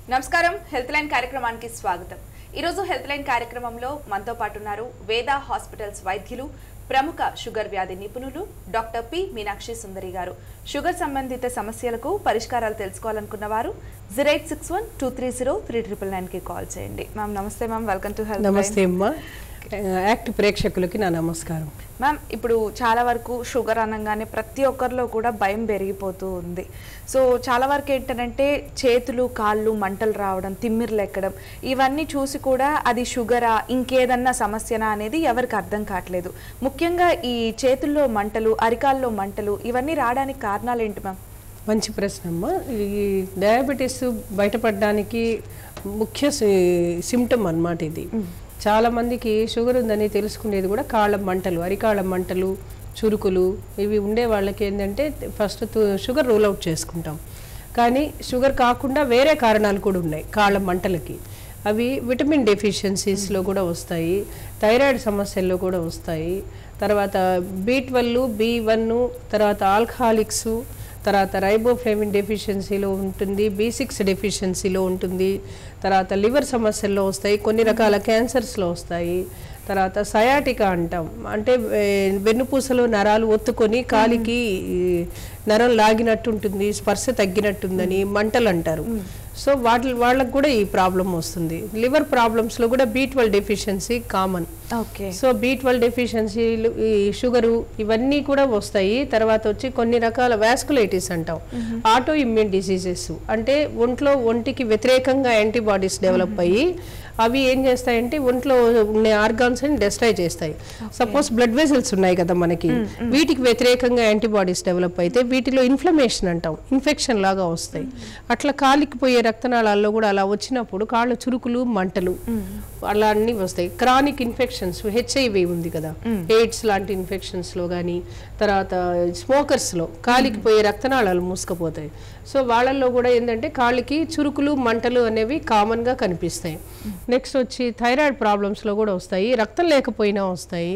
నమస్కారం health line కార్యక్రమానికి స్వాగతం ఈరోజు హెల్త్ లైన్ కార్యక్రమంలో మనతో పాటు ఉన్నారు వేద హాస్పిటల్స్ వైద్యులు ప్రముఖ షుగర్ వ్యాధి నిపుణులు డాక్టర్ పి మీనాక్షి సుందరి గారు షుగర్ సంబంధిత సమస్యలకు పరిష్కారాలు తెలుసుకోవాలనుకున్న వారు zero eight six one two three zero three triple నైన్కి కాల్ చేయండి మ్యామ్ నమస్తే మ్యామ్ వెల్కమ్ టు హెల్త్ నమస్తే అమ్మా యాక్ట్ ప్రేక్షకులకి నా నమస్కారం మ్యామ్ ఇప్పుడు చాలా వరకు షుగర్ అనగానే ప్రతి ఒక్కరిలో కూడా భయం పెరిగిపోతూ ఉంది సో చాలా వరకు ఏంటంటే చేతులు కాళ్ళు మంటలు రావడం తిమ్మిర్లు ఎక్కడం ఇవన్నీ చూసి కూడా అది షుగరా ఇంకేదన్నా సమస్యనా అనేది ఎవరికి అర్థం కావట్లేదు ముఖ్యంగా ఈ చేతుల్లో మంటలు అరికాల్లో మంటలు ఇవన్నీ రావడానికి కారణాలు ఏంటి మ్యామ్ మంచి ప్రశ్న అమ్మా ఈ డయాబెటీస్ బయటపడడానికి ముఖ్య సిమ్టమ్ అన్నమాట ఇది చాలా మందికి షుగర్ ఉందని తెలుసుకునేది కూడా కాళ్ళ మంటలు అరికాళ్ళ మంటలు చురుకులు ఇవి ఉండే వాళ్ళకి ఏంటంటే ఫస్ట్ షుగర్ రూల్ అవుట్ చేసుకుంటాం కానీ షుగర్ కాకుండా వేరే కారణాలు కూడా ఉన్నాయి కాళ్ళ మంటలకి అవి విటమిన్ డెఫిషియన్సీస్లో కూడా వస్తాయి థైరాయిడ్ సమస్యల్లో కూడా వస్తాయి తర్వాత బీ ట్వెల్వ్ బీ వన్ తర్వాత ఆల్కహాలిక్స్ తర్వాత రైబోఫ్లేవిన్ డెఫిషియన్సీలో ఉంటుంది బీ సిక్స్ డెఫిషియన్సీలో ఉంటుంది తర్వాత లివర్ సమస్యల్లో వస్తాయి కొన్ని రకాల క్యాన్సర్స్లో వస్తాయి తర్వాత సయాటికా అంటాం అంటే ఏ, వెన్నుపూసలో నరాలు ఒత్తుకొని కాలికి ఈ, నరం లాగినట్టు ఉంటుంది స్పర్శ తగ్గినట్టుందని మంటలు అంటారు సో వాటి వాళ్ళకు కూడా ఈ ప్రాబ్లం వస్తుంది లివర్ ప్రాబ్లమ్స్లో కూడా B twelve deficiency common okay so B twelve డెఫిషియన్సీలు ఈ షుగరు ఇవన్నీ కూడా వస్తాయి తర్వాత వచ్చి కొన్ని రకాల వాస్కులైటిస్ అంటాం ఆటో ఇమ్యూన్ డిసీజెస్ అంటే ఒంట్లో ఒంటికి వ్యతిరేకంగా యాంటీబాడీస్ డెవలప్ అయ్యి అవి ఏం చేస్తాయంటే ఒంట్లో ఉన్న ఆర్గాన్స్ ని డెస్ట్రాయ్ చేస్తాయి సపోజ్ బ్లడ్ వెసల్స్ ఉన్నాయి కదా మనకి వీటికి వ్యతిరేకంగా యాంటీబాడీస్ డెవలప్ అయితే వీటిలో ఇన్ఫ్లమేషన్ అంటాం ఇన్ఫెక్షన్ లాగా వస్తాయి అట్లా కాలికి పోయే రక్తనాళాల్లో కూడా అలా వచ్చినప్పుడు కాళ్ళ చురుకులు మంటలు అలా అన్ని వస్తాయి క్రానిక్ ఇన్ఫెక్షన్స్ హెచ్ఐవి ఉంది కదా ఎయిడ్స్ లాంటి ఇన్ఫెక్షన్స్ లో కానీ తర్వాత స్మోకర్స్ లో కాలికి పోయే రక్తనాళాలు మూసుకుపోతాయి సో వాళ్ళల్లో కూడా ఏంటంటే కాళ్ళకి చురుకులు మంటలు అనేవి కామన్ గా కనిపిస్తాయి నెక్స్ట్ వచ్చి థైరాయిడ్ ప్రాబ్లమ్స్ లో కూడా వస్తాయి రక్తం లేకపోయినా వస్తాయి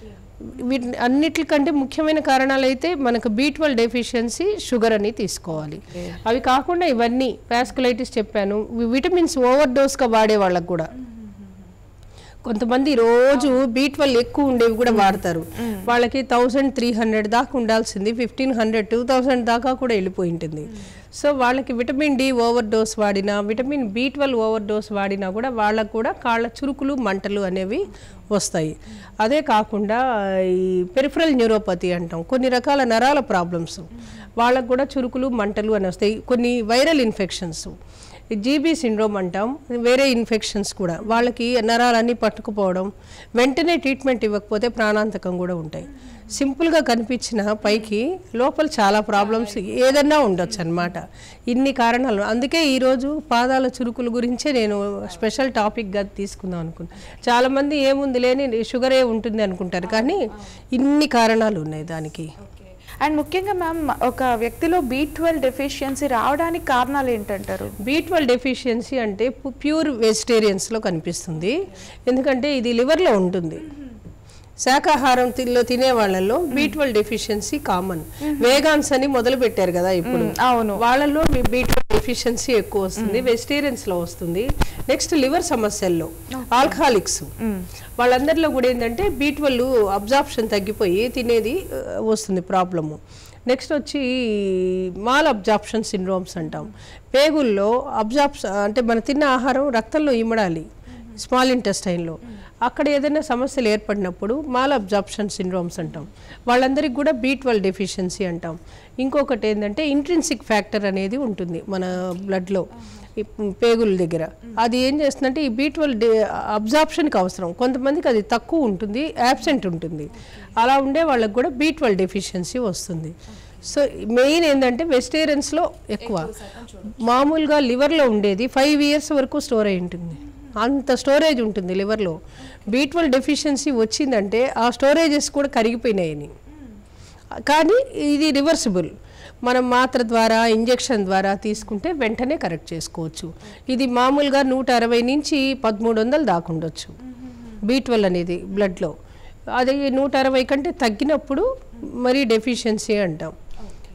వీటి అన్నిటికంటే ముఖ్యమైన కారణాలు అయితే మనకు బీ ట్వెల్వ్ డెఫిషియన్సీ షుగర్ అని తీసుకోవాలి అవి కాకుండా ఇవన్నీ వాస్కులైటిస్ చెప్పాను వి- విటమిన్స్ ఓవర్ డోస్గా వాడే వాళ్ళకు కూడా కొంతమంది రోజు బీ ట్వెల్వ్ ఎక్కువ ఉండేవి కూడా వాడతారు వాళ్ళకి థౌసండ్ త్రీ హండ్రెడ్ దాకా ఉండాల్సింది ఫిఫ్టీన్ హండ్రెడ్ టూ థౌసండ్ దాకా కూడా వెళ్ళిపోయి ఉంటుంది సో వాళ్ళకి విటమిన్ డి ఓవర్ డోస్ వాడినా vitamin B twelve overdose వాడినా కూడా వాళ్ళకు కూడా కాళ్ళ చురుకులు మంటలు అనేవి వస్తాయి అదే కాకుండా ఈ పెరిఫరల్ న్యూరోపతి అంటాం కొన్ని రకాల నరాల ప్రాబ్లమ్స్ వాళ్ళకు కూడా చురుకులు మంటలు అని వస్తాయి కొన్ని వైరల్ ఇన్ఫెక్షన్స్ జీబీ సిండ్రోమ్ అంటాం వేరే ఇన్ఫెక్షన్స్ కూడా వాళ్ళకి నరాలన్నీ పట్టుకుపోవడం వెంటనే ట్రీట్మెంట్ ఇవ్వకపోతే ప్రాణాంతకం కూడా ఉంటాయి సింపుల్గా కనిపించిన పైకి లోపల చాలా ప్రాబ్లమ్స్ ఏదన్నా ఉండొచ్చు అనమాట ఇన్ని కారణాలు అందుకే ఈరోజు పాదాల చురుకుల గురించే నేను స్పెషల్ టాపిక్గా తీసుకుందాం అనుకున్నాను చాలామంది ఏముంది లేని షుగరే ఉంటుంది అనుకుంటారు కానీ ఇన్ని కారణాలు ఉన్నాయి దానికి అండ్ ముఖ్యంగా మ్యామ్ ఒక వ్యక్తిలో బీ ట్వెల్వ్ డెఫిషియన్సీ రావడానికి కారణాలు ఏంటంటారు బీ ట్వెల్వ్ డెఫిషియన్సీ అంటే పు- ప్యూర్ వెజిటేరియన్స్లో కనిపిస్తుంది ఎందుకంటే ఇది లివర్లో ఉంటుంది శాకాహారం తిలో తినే వాళ్ళలో B twelve deficiency common vegans అని మొదలు పెట్టారు కదా ఇప్పుడు అవును వాళ్ళలో బీ ట్వెల్వ్ డెఫిషియన్సీ ఎక్కువ వస్తుంది వెజిటేరియన్స్ లో వస్తుంది నెక్స్ట్ లివర్ సమస్యల్లో ఆల్కహాలిక్స్ వాళ్ళందరిలో కూడా ఏంటంటే బీ ట్వెల్వ్ అబ్జార్ప్షన్ తగ్గిపోయి తినేది ఆ, వస్తుంది ప్రాబ్లము నెక్స్ట్ వచ్చి మాల్ అబ్జార్ప్షన్ సిండ్రోమ్స్ అంటాం పేగుల్లో అబ్జార్ప్షన్ అంటే మన తిన్న ఆహారం రక్తంలో ఇమ్మడాలి స్మాల్ ఇంటెస్టైన్లో అక్కడ ఏదైనా సమస్యలు ఏర్పడినప్పుడు మాల్ అబ్జార్ప్షన్ సిండ్రోమ్స్ అంటాం వాళ్ళందరికీ కూడా బీ ట్వెల్వ్ డెఫిషియన్సీ అంటాం ఇంకొకటి ఏంటంటే ఇంట్రిన్సిక్ ఫ్యాక్టర్ అనేది ఉంటుంది మన బ్లడ్లో ఈ పేగుల దగ్గర అది ఏం చేస్తుందంటే ఈ బీ ట్వెల్వ్ అబ్జార్ప్షన్కి అవసరం కొంతమందికి అది తక్కువ ఉంటుంది యాబ్సెంట్ ఉంటుంది అలా ఉండే వాళ్ళకి కూడా బీ ట్వెల్వ్ డెఫిషియన్సీ వస్తుంది సో మెయిన్ ఏంటంటే వెజిటేరియన్స్లో ఎక్కువ మామూలుగా లివర్లో ఉండేది ఫైవ్ ఇయర్స్ వరకు స్టోర్ అయి ఉంటుంది అంత స్టోరేజ్ ఉంటుంది లివర్లో బీ ట్వెల్వ్ డెఫిషియన్సీ వచ్చిందంటే ఆ స్టోరేజెస్ కూడా కరిగిపోయినాయని కానీ ఇది రివర్సిబుల్ మనం మాత్ర ద్వారా ఇంజెక్షన్ ద్వారా తీసుకుంటే వెంటనే కరెక్ట్ చేసుకోవచ్చు ఇది మామూలుగా నూట అరవై నుంచి పదమూడు వందలు దాకా ఉండొచ్చు బీ ట్వెల్వ్ అనేది బ్లడ్లో అది నూట అరవై కంటే తగ్గినప్పుడు మరీ డెఫిషియన్సీ అంటాం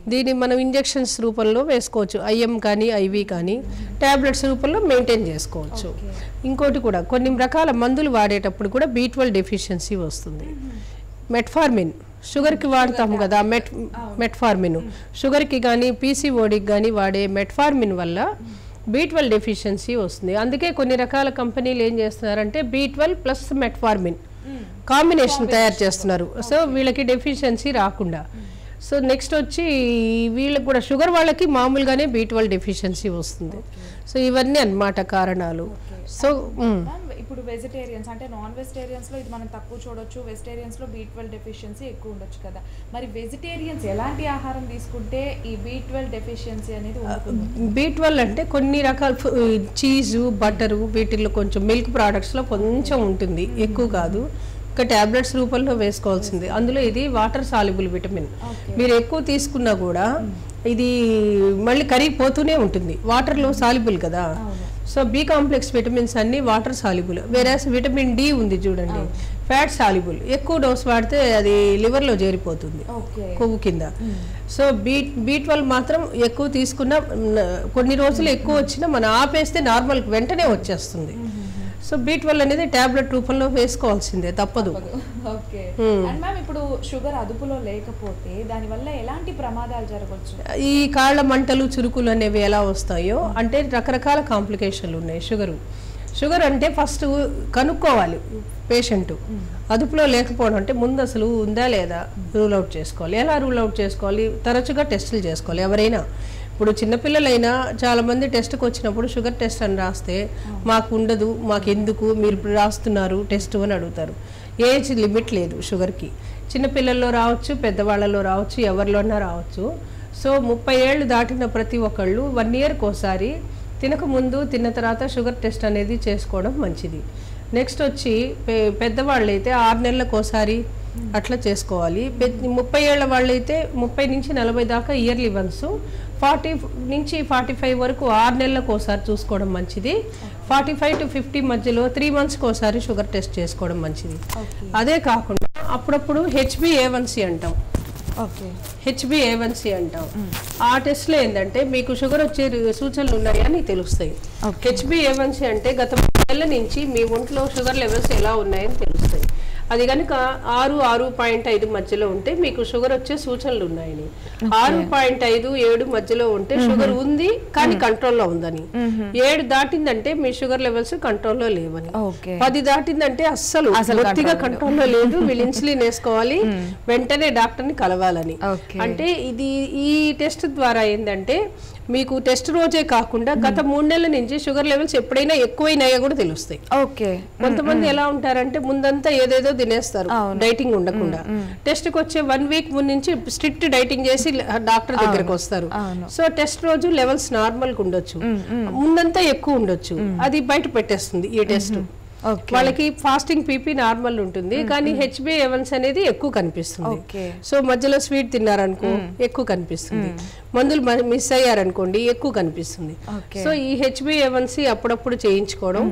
దీన్ని మనం ఇంజెక్షన్స్ రూపంలో వేసుకోవచ్చు ఐఎం కానీ ఐవి కానీ టాబ్లెట్స్ రూపంలో మెయింటైన్ చేసుకోవచ్చు ఇంకోటి కూడా కొన్ని రకాల మందులు వాడేటప్పుడు కూడా బీ ట్వెల్వ్ డెఫిషియన్సీ వస్తుంది మెట్ఫార్మిన్ షుగర్కి వాడతాం కదా మెట్ మెట్ఫార్మిన్ షుగర్కి కానీ పీసీఓడికి కానీ వాడే మెట్ఫార్మిన్ వల్ల బీ ట్వెల్వ్ డెఫిషియన్సీ వస్తుంది అందుకే కొన్ని రకాల కంపెనీలు ఏం చేస్తున్నారంటే B twelve plus metformin combination తయారు చేస్తున్నారు సో వీళ్ళకి డెఫిషియన్సీ రాకుండా సో నెక్స్ట్ వచ్చి వీళ్ళకి కూడా షుగర్ వాళ్ళకి మామూలుగానే బీ ట్వెల్వ్ డెఫిషియన్సీ వస్తుంది సో ఇవన్నీ అన్నమాట కారణాలు సో మ్. మ్యామ్, ఇప్పుడు వెజిటేరియన్స్ అంటే నాన్ వెజిటేరియన్స్ లో ఇది మనం తక్కువ చూడొచ్చు వెజిటేరియన్స్ లో బీ ట్వెల్వ్ డెఫిషియన్సీ ఎక్కువ ఉండొచ్చు కదా మరి వెజిటేరియన్స్ ఎలాంటి ఆహారం తీసుకుంటే ఈ బీ ట్వెల్వ్ డెఫిషియన్సీ అనేది ఉంటుంది బీ ట్వెల్వ్ అంటే కొన్ని రకాల ఫు- చీజు బటరు వీటిల్లో కొంచెం మిల్క్ ప్రోడక్ట్స్లో కొంచెం ఉంటుంది ఎక్కువ కాదు ఇంకా టాబ్లెట్స్ రూపంలో వేసుకోవాల్సింది అందులో ఇది వాటర్ సాల్యుబుల్ విటమిన్ మీరు ఎక్కువ తీసుకున్నా కూడా ఇది మళ్ళీ కరిగిపోతూనే ఉంటుంది వాటర్లో సాల్యుబుల్ కదా సో బి కాంప్లెక్స్ విటమిన్స్ అన్ని వాటర్ సాల్యుబుల్ వేరే విటమిన్ డి ఉంది చూడండి ఫ్యాట్ సాల్యుబుల్ ఎక్కువ డోస్ వాడితే అది లివర్లో చేరిపోతుంది ఓకే కొవ్వు కింద సో బీ బీ ట్వెల్వ్ మాత్రం ఎక్కువ తీసుకున్న కొన్ని రోజులు ఎక్కువ వచ్చినా మనం ఆపేస్తే నార్మల్ వెంటనే వచ్చేస్తుంది సో బీ ట్వెల్వ్ అనేది టాబ్లెట్ రూపంలో వేసుకోవాల్సిందే తప్పదు ఓకే అండ్ మ్యామ్ ఇప్పుడు షుగర్ అదుపులో లేకపోతే దానివల్ల ఎలాంటి ప్రమాదాలు జరగవచ్చు ఈ కాళ్ళ మంటలు చురుకులు అనేవి ఎలా వస్తాయో అంటే రకరకాల కాంప్లికేషన్లు ఉన్నాయి షుగరు షుగర్ అంటే ఫస్ట్ కనుక్కోవాలి పేషెంట్ అదుపులో లేకపోవడం అంటే ముందు అసలు ఉందా లేదా రూల్ అవుట్ చేసుకోవాలి ఎలా రూల్ అవుట్ చేసుకోవాలి తరచుగా టెస్టులు చేసుకోవాలి ఎవరైనా ఇప్పుడు చిన్నపిల్లలైనా చాలామంది టెస్ట్కి వచ్చినప్పుడు షుగర్ టెస్ట్ అని రాస్తే మాకు ఉండదు మాకు ఎందుకు మీరు ఇప్పుడు రాస్తున్నారు టెస్ట్ అని అడుగుతారు ఏజ్ లిమిట్ లేదు షుగర్కి చిన్నపిల్లల్లో రావచ్చు పెద్దవాళ్ళలో రావచ్చు ఎవరిలోనా రావచ్చు సో ముప్పై ఏళ్ళు దాటిన ప్రతి ఒక్కళ్ళు వన్ ఇయర్కి ఒకసారి తినక ముందు తిన్న తర్వాత షుగర్ టెస్ట్ అనేది చేసుకోవడం మంచిది నెక్స్ట్ వచ్చి పె పెద్దవాళ్ళు అయితే ఆరు నెలలకు ఒకసారి అట్లా చేసుకోవాలి పెద్ద ముప్పై ఏళ్ళ వాళ్ళైతే ముప్పై నుంచి నలభై దాకా ఇయర్లీ వన్స్ ఫార్టీ నుంచి ఫార్టీ ఫైవ్ వరకు ఆరు నెలలకు ఒకసారి చూసుకోవడం మంచిది ఫార్టీ ఫైవ్ టు ఫిఫ్టీ మధ్యలో త్రీ మంత్స్కి ఒకసారి షుగర్ టెస్ట్ చేసుకోవడం మంచిది అదే కాకుండా అప్పుడప్పుడు హెచ్బిఏవన్సి అంటాం ఓకే హెచ్బిఏవన్సి అంటాం ఆ టెస్ట్లో ఏంటంటే మీకు షుగర్ వచ్చే రి- సూచనలు ఉన్నాయని తెలుస్తాయి హెచ్బిఏవన్సి అంటే గత మూడు నెలల నుంచి మీ ఒంట్లో షుగర్ లెవెల్స్ ఎలా ఉన్నాయని తెలుస్తాయి అది కనుక ఆరు ఆరు పాయింట్ ఐదు మధ్యలో ఉంటే మీకు షుగర్ వచ్చే సూచనలు ఉన్నాయని ఆరు పాయింట్ ఐదు ఏడు మధ్యలో ఉంటే షుగర్ ఉంది కానీ కంట్రోల్లో ఉందని ఏడు దాటిందంటే మీ షుగర్ లెవెల్స్ కంట్రోల్లో లేవని ఓకే పది దాటిందంటే అస్సలు బొత్తిగా కంట్రోల్లో లేదు వీళ్ళు ఇన్సులిన్ వేసుకోవాలి వెంటనే డాక్టర్ ని కలవాలని ఓకే అంటే ఇది ఈ టెస్ట్ ద్వారా ఏంటంటే మీకు టెస్ట్ రోజే కాకుండా గత మూడు నెలల నుంచి షుగర్ లెవెల్స్ ఎప్పుడైనా ఎక్కువైనాయో కూడా తెలుస్తాయి ఓకే కొంతమంది ఎలా ఉంటారంటే ముందంతా ఏదేదో తినేస్తారు డైటింగ్ ఉండకుండా టెస్ట్ కి వచ్చే వన్ వీక్ ముందు నుంచి స్ట్రిక్ట్ డైటింగ్ చేసి డాక్టర్ దగ్గరకు వస్తారు అవును. సో టెస్ట్ రోజు లెవెల్స్ నార్మల్ గా ఉండొచ్చు ముందంతా ఎక్కువ ఉండొచ్చు అది బయట పెట్టేస్తుంది ఈ టెస్ట్ ఓకే వాళ్ళకి ఫాస్టింగ్ పీపీ నార్మల్ ఉంటుంది కానీ హెచ్బి ఎవన్స్ అనేది ఎక్కువ కనిపిస్తుంది ఓకే సో మధ్యలో స్వీట్ తిన్నారనుకో ఎక్కువ కనిపిస్తుంది మందులు మిస్ అయ్యారనుకోండి ఎక్కువ కనిపిస్తుంది ఓకే సో ఈ హెచ్బి ఏవన్సీ అప్పుడప్పుడు చేయించుకోవడం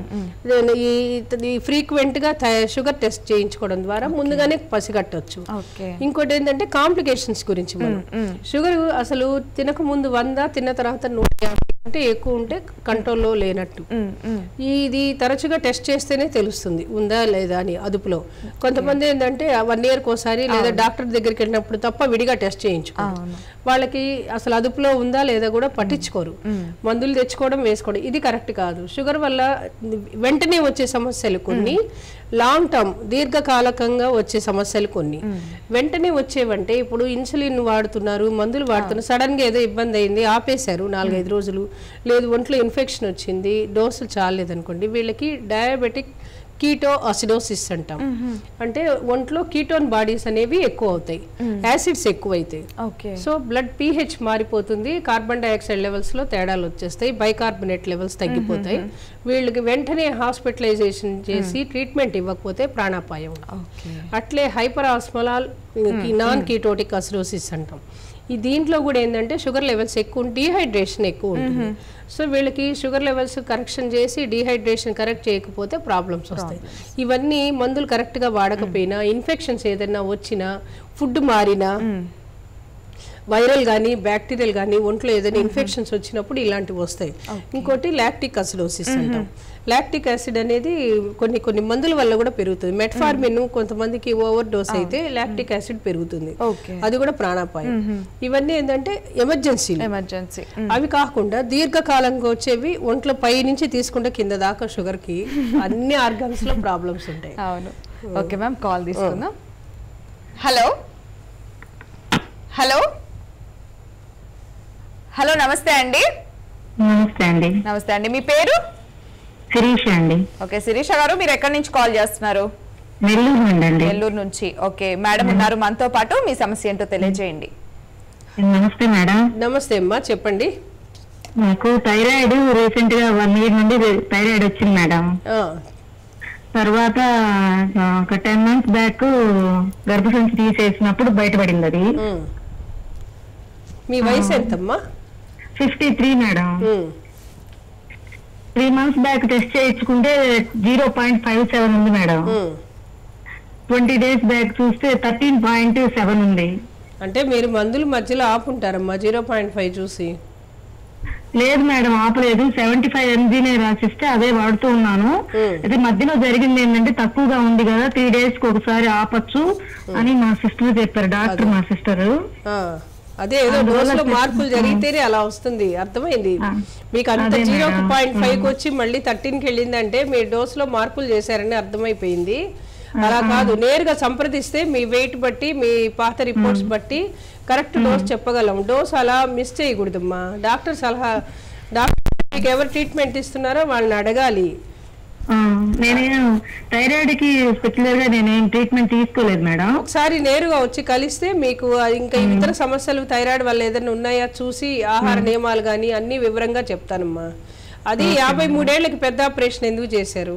ఈ ఫ్రీక్వెంట్ గా షుగర్ టెస్ట్ చేయించుకోవడం ద్వారా ముందుగానే పసిగట్టొచ్చు ఓకే ఇంకోటి ఏంటంటే కాంప్లికేషన్స్ గురించి మనం షుగర్ అసలు తినక ముందు వంద తిన్న తర్వాత నూట యాభై అంటే ఎక్కువ ఉంటే కంట్రోల్లో లేనట్టు ఇది తరచుగా టెస్ట్ చేస్తేనే తెలుస్తుంది ఉందా లేదా అని అదుపులో కొంతమంది ఏంటంటే వన్ ఇయర్కి ఒకసారి లేదా డాక్టర్ దగ్గరికి వెళ్ళినప్పుడు తప్ప విడిగా టెస్ట్ చేయించుకోరు అవును. వాళ్ళకి అసలు అదుపులో ఉందా లేదా కూడా పట్టించుకోరు మందులు తెచ్చుకోవడం వేసుకోవడం ఇది కరెక్ట్ కాదు షుగర్ వల్ల వెంటనే వచ్చే సమస్యలు కొన్ని లాంగ్ టర్మ్ దీర్ఘకాలకంగా వచ్చే సమస్యలు కొన్ని వెంటనే వచ్చేవంటే ఇప్పుడు ఇన్సులిన్ వాడుతున్నారు మందులు వాడుతున్నారు సడన్ గా ఏదో ఇబ్బంది అయింది ఆపేశారు నాలుగైదు రోజులు లేదు ఒంట్లో ఇన్ఫెక్షన్ వచ్చింది డోసులు చాలేదనుకోండి వీళ్ళకి డయాబెటిక్ కీటో అసిడోసిస్ అంటాం అంటే ఒంట్లో కీటోన్ బాడీస్ అనేవి ఎక్కువ అవుతాయి యాసిడ్స్ ఎక్కువ అవుతాయి ఓకే సో బ్లడ్ పీహెచ్ మారిపోతుంది కార్బన్ డైఆక్సైడ్ లెవెల్స్ లో తేడాలు వచ్చేస్తాయి బైకార్బోనేట్ లెవెల్స్ తగ్గిపోతాయి వీళ్ళకి వెంటనే హాస్పిటలైజేషన్ చేసి ట్రీట్మెంట్ ఇవ్వకపోతే ప్రాణాపాయం ఓకే అట్లే hyperosmolar non ketotic acidosis అంటాం ఈ దీంట్లో కూడా ఏంటంటే షుగర్ లెవెల్స్ ఎక్కువ డీహైడ్రేషన్ ఎక్కువ ఉంటుంది సో వీళ్ళకి షుగర్ లెవెల్స్ కరెక్షన్ చేసి డీహైడ్రేషన్ కరెక్ట్ చేయకపోతే ప్రాబ్లమ్స్ వస్తాయి ఇవన్నీ మందులు కరెక్ట్గా వాడకపోయినా ఇన్ఫెక్షన్స్ ఏదైనా వచ్చినా ఫుడ్ మారినా వైరల్ కానీ బ్యాక్టీరియల్ కానీ ఒంట్లో ఏదైనా ఇన్ఫెక్షన్స్ వచ్చినప్పుడు ఇలాంటివి వస్తాయి ఇంకోటి లాక్టిక్ అసిడోసిస్ అంటాం లాక్టిక్ యాసిడ్ అనేది కొన్ని కొన్ని మందుల వల్ల కూడా పెరుగుతుంది మెట్ఫార్మిన్ కొంతమందికి ఓవర్ డోస్ అయితే లాక్టిక్ యాసిడ్ పెరుగుతుంది ఓకే అది కూడా ప్రాణాపాయం ఇవన్నీ ఏంటంటే ఎమర్జెన్సీలు ఎమర్జెన్సీ అవి కాకుండా దీర్ఘకాలంగా వచ్చేవి ఒంట్లో పై నుంచి తీసుకుంటే కింద దాకా షుగర్ కి అన్ని ఆర్గన్స్ లో ప్రాబ్లమ్స్ ఉంటాయి అవును ఓకే మ్యామ్ కాల్ తీసుకుందాం హలో హలో హలో నమస్తే అండి నమస్తే అండి నమస్తే అండి మీ పేరు శిరీష అండి ఓకే శిరీష గారు మీరు ఎక్కడి నుంచి కాల్ చేస్తున్నారు నెల్లూరు నుండి అండి నెల్లూరు నుంచి ఓకే మేడం ఉన్నారు మనతో పాటు మీ సమస్య ఏంటో తెలియజేయండి నమస్తే మేడం నమస్తే అమ్మా చెప్పండి నాకు థైరాయిడ్ రీసెంట్ గా వన్ ఇయర్ నుండి థైరాయిడ్ వచ్చింది మేడం ఆ, తర్వాత ఆ, ఒక టెన్ మంత్స్ బ్యాక్ గర్భసంచి తీసేసినప్పుడు బయటపడింది అది ఉమ్. మీ వయసు ఎంతమ్మా fifty three madam um. Three months back test చేయించుకుంటే జీరో పాయింట్ ఫైవ్ సెవెన్ ఉంది madam um. Twenty days back చూస్తే థర్టీన్ పాయింట్ సెవెన్ ఉంది అంటే మీరు మందులు మధ్యలో ఆపుంటారమ్మా జీరో పాయింట్ ఫైవ్ చూసి లేదు మేడం ఆపలేదు సెవెంటీ ఫైవ్ ఎంజీనే రాసిస్తే అదే వాడుతూ ఉన్నాను Hmm. అయితే మధ్యలో జరిగింది ఏంటంటే తక్కువగా ఉంది కదా త్రీ డేస్ కి ఒకసారి ఆపచ్చు అని మా సిస్టర్ చెప్పారు డాక్టర్ మా సిస్టర్ ఆ, అదే ఏదో డోసులో మార్పులు జరిగితేనే అలా వస్తుంది అర్థమైంది మీకు అంత అదే జీరో మేడం. పాయింట్ ఫైవ్ కి వచ్చి మళ్ళీ థర్టీన్ కి వెళ్ళిందంటే మీ డోసులో మార్పులు చేశారని అర్థమైపోయింది అలా కాదు నేరుగా సంప్రదిస్తే మీ వెయిట్ బట్టి మీ పాత రిపోర్ట్స్ బట్టి కరెక్ట్ డోస్ చెప్పగలం డోస్ అలా మిస్ చేయకూడదమ్మా డాక్టర్ సలహా డాక్టర్ మీకు ఎవరు ట్రీట్మెంట్ ఇస్తున్నారో వాళ్ళని అడగాలి నేనేం థైరాయిడ్ కి స్పెషల్ గా నేనేం ట్రీట్మెంట్ తీసుకోలేదు మేడం ఒకసారి నేరుగా వచ్చి కలిస్తే మీకు ఆ ఇంకా ఇతర సమస్యలు థైరాయిడ్ వల్ల ఏదైనా ఉన్నాయా చూసి ఆహార నియమాలు కానీ అన్ని వివరంగా చెప్తానమ్మా అది యాభై మూడేళ్లకి పెద్ద ఆపరేషన్ ఎందుకు చేశారు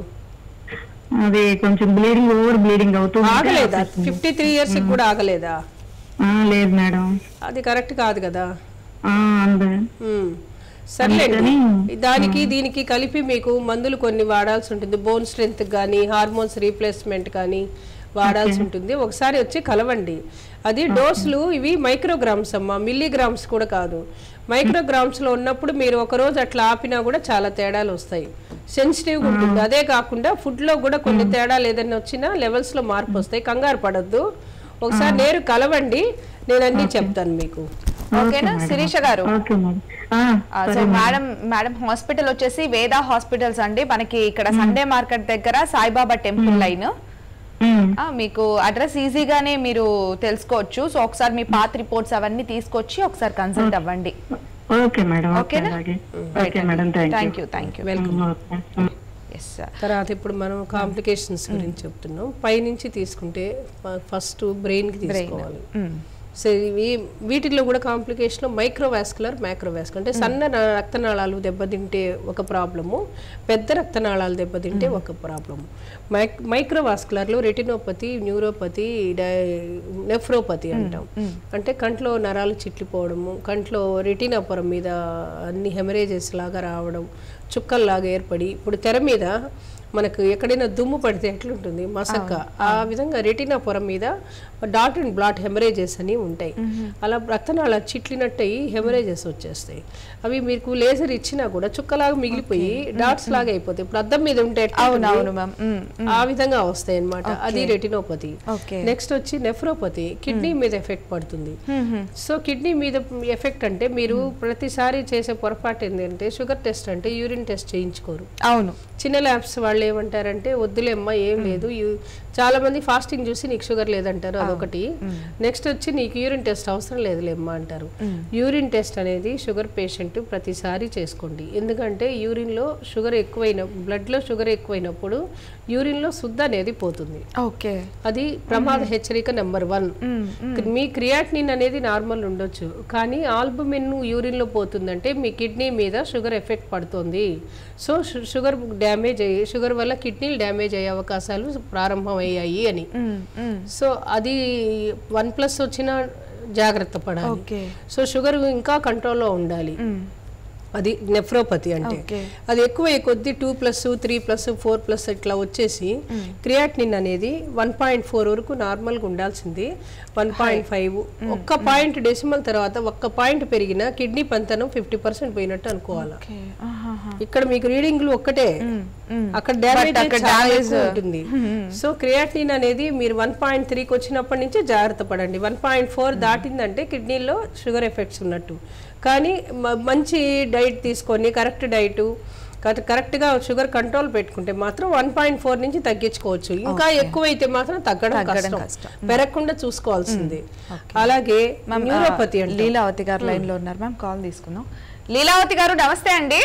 అది కొంచెం బ్లీడింగ్ ఓవర్ బ్లీడింగ్ అవుతుంది ఆగలేదా ఫిఫ్టీ త్రీ ఇయర్స్ కూడా ఆగలేదా ఆ, లేదు మేడం అది కరెక్ట్ కాదు కదా ఆ, అందే ఉమ్. సర్లేండి దానికి దీనికి కలిపి మీకు మందులు కొన్ని వాడాల్సి ఉంటుంది బోన్ స్ట్రెంత్ కానీ హార్మోన్స్ రీప్లేస్మెంట్ కానీ వాడాల్సి ఉంటుంది ఒకసారి వచ్చి కలవండి అది డోసులు ఇవి మైక్రోగ్రామ్స్ అమ్మా మిల్లీగ్రామ్స్ కూడా కాదు మైక్రోగ్రామ్స్ లో ఉన్నప్పుడు మీరు ఒక రోజు అట్లా ఆపినా కూడా చాలా తేడాలు వస్తాయి సెన్సిటివ్ ఉంటుంది అదే కాకుండా ఫుడ్ లో కూడా కొన్ని తేడాలు ఏదైనా వచ్చినా లెవెల్స్ లో మార్పు వస్తాయి కంగారు పడద్దు ఒకసారి నేరు కలవండి నేను అన్ని చెప్తాను మీకు ఓకేనా శిరీష గారు ఓకే మేడం ఆ, ఆ, సో మేడం మేడం హాస్పిటల్ వచ్చేసి వేదా హాస్పిటల్స్ అండి మనకి ఇక్కడ సండే మార్కెట్ దగ్గర సాయిబాబా టెంపుల్ లైన్ ఉమ్, ఆ, మీకు అడ్రస్ ఈజీగానే మీరు తెలుసుకోవచ్చు సో ఒకసారి మీ పాత రిపోర్ట్స్ అవన్నీ తీసుకొచ్చి ఒకసారి కన్సల్ట్ అవ్వండి ఓకే మేడం ఓకే ఓకేనా? అలాగే okay madam thank thank you thank you welcome you yes sir తర్వాత ఇప్పుడు మనం కాంప్లికేషన్స్ గురించి చెప్తున్నాం పైనుంచి తీసుకుంటే ఫస్ట్ బ్రెయిన్కి తీసుకోవాలి సో ఇవి వీటిల్లో కూడా కాంప్లికేషన్ మైక్రోవాస్కులర్ మైక్రోవాస్కులర్ అంటే సన్న నా- రక్తనాళాలు దెబ్బతింటే ఒక ప్రాబ్లము పెద్ద రక్తనాళాలు దెబ్బతింటే ఒక ప్రాబ్లము మైక్ మైక్రోవాస్కులర్లో రెటినోపతి న్యూరోపతి నెఫ్రోపతి అంటాం అంటే కంట్లో నరాలు చిట్లిపోవడము కంట్లో రెటినా పొర మీద అన్ని హెమరేజెస్ లాగా రావడం చుక్కల్లాగా ఏర్పడి ఇప్పుడు తెర మీద మనకు ఎక్కడైనా దుమ్ము పడితే ఎట్లుంటుంది మసక్క ఆ విధంగా రెటినా పొర మీద డాట్ అండ్ బ్లాట్ హెమరేజెస్ అని ఉంటాయి అలా రక్తనాళ చిట్లినట్టు అయ్యి హెమరేజెస్ వచ్చేస్తాయి అవి మీకు లేజర్ ఇచ్చినా కూడా చుక్కలాగా మిగిలిపోయి డాట్స్ లాగా అయిపోతాయి ఇప్పుడు అద్దం మీద ఉంటే ఎట్లా అవును ఉంటుంది? అవును మ్యామ్ ఆ విధంగా వస్తాయి అన్నమాట అది రెటినోపతి ఓకే నెక్స్ట్ వచ్చి నెఫ్రోపతి కిడ్నీ మీద ఎఫెక్ట్ పడుతుంది సో కిడ్నీ మీద ఎఫెక్ట్ అంటే మీరు ప్రతిసారి చేసే పొరపాటు ఏంటంటే షుగర్ టెస్ట్ అంటే యూరిన్ టెస్ట్ చేయించుకోరు అవును చిన్న ల్యాబ్స్ వాళ్ళు ఏమంటారంటే వద్దులేమ్మా ఏం లేదు యు- చాలా మంది ఫాస్టింగ్ చూసి నీకు షుగర్ లేదంటారు అదొకటి నెక్స్ట్ వచ్చి నీకు యూరిన్ టెస్ట్ అవసరం లేదులేమ్మా అంటారు యూరిన్ టెస్ట్ అనేది షుగర్ పేషెంట్ ప్రతిసారి చేసుకోండి ఎందుకంటే యూరిన్లో షుగర్ ఎక్కువైన బ్లడ్లో షుగర్ ఎక్కువైనప్పుడు యూరిన్లో శుద్ధ అనేది పోతుంది ఓకే అది ప్రమాద హెచ్చరిక నెంబర్ వన్ మీ క్రియాటినిన్ అనేది నార్మల్ ఉండొచ్చు కానీ ఆల్బుమిన్ యూరిన్లో పోతుందంటే మీ కిడ్నీ మీద షుగర్ ఎఫెక్ట్ పడుతుంది సో షు- షుగర్ డ్యామేజ్ అయ్యి షుగర్ వల్ల కిడ్నీలు డ్యామేజ్ అయ్యే అవకాశాలు ప్రారంభమయ్యాయి అని సో అది వన్ ప్లస్ వచ్చిన జాగ్రత్త పడాలి ఓకే సో షుగర్ ఇంకా కంట్రోల్లో ఉండాలి అది నెఫ్రోపతి అంటే Okay. అది ఎక్కువ కొద్ది two plus three plus four plus ఇట్లా వచ్చేసి క్రియాటినిన్ అనేది వన్ పాయింట్ ఫోర్ వరకు నార్మల్గా ఉండాల్సింది వన్ పాయింట్ ఫైవ్ ఒక్క పాయింట్ డెసిమల్ తర్వాత ఒక్క పాయింట్ పెరిగిన కిడ్నీ పంతనం ఫిఫ్టీ పర్సెంట్ పోయినట్టు అనుకోవాలి ఓకే ఆహాహా. ఇక్కడ మీకు రీడింగ్లు ఒక్కటే అక్కడ డ్యామేజ్ అక్కడ చాలా damage- ఎక్కువ ఉంటుంది సో క్రియాటిన్ అనేది మీరు వన్ పాయింట్ త్రీకి వచ్చినప్పటి నుంచి జాగ్రత్త పడండి వన్ పాయింట్ ఫోర్ దాటిందంటే కిడ్నీలో షుగర్ ఎఫెక్ట్స్ ఉన్నట్టు కానీ మ- మంచి డైట్ తీసుకొని కరెక్ట్ డైట్ కరెక్ట్గా షుగర్ కంట్రోల్ పెట్టుకుంటే మాత్రం వన్ పాయింట్ ఫోర్ నుంచి తగ్గించుకోవచ్చు ఇంకా ఎక్కువైతే మాత్రం తగ్గడం తగ్గడం కష్టం కష్టం. పెరగకుండా చూసుకోవాల్సింది అలాగే మ్యామ్, న్యూరోపతి ఆ, అంటే లీలావతి గారు లైన్ లో ఉన్నారు మ్యామ్ కాల్ తీసుకుందాం లీలావతి గారు నమస్తే అండి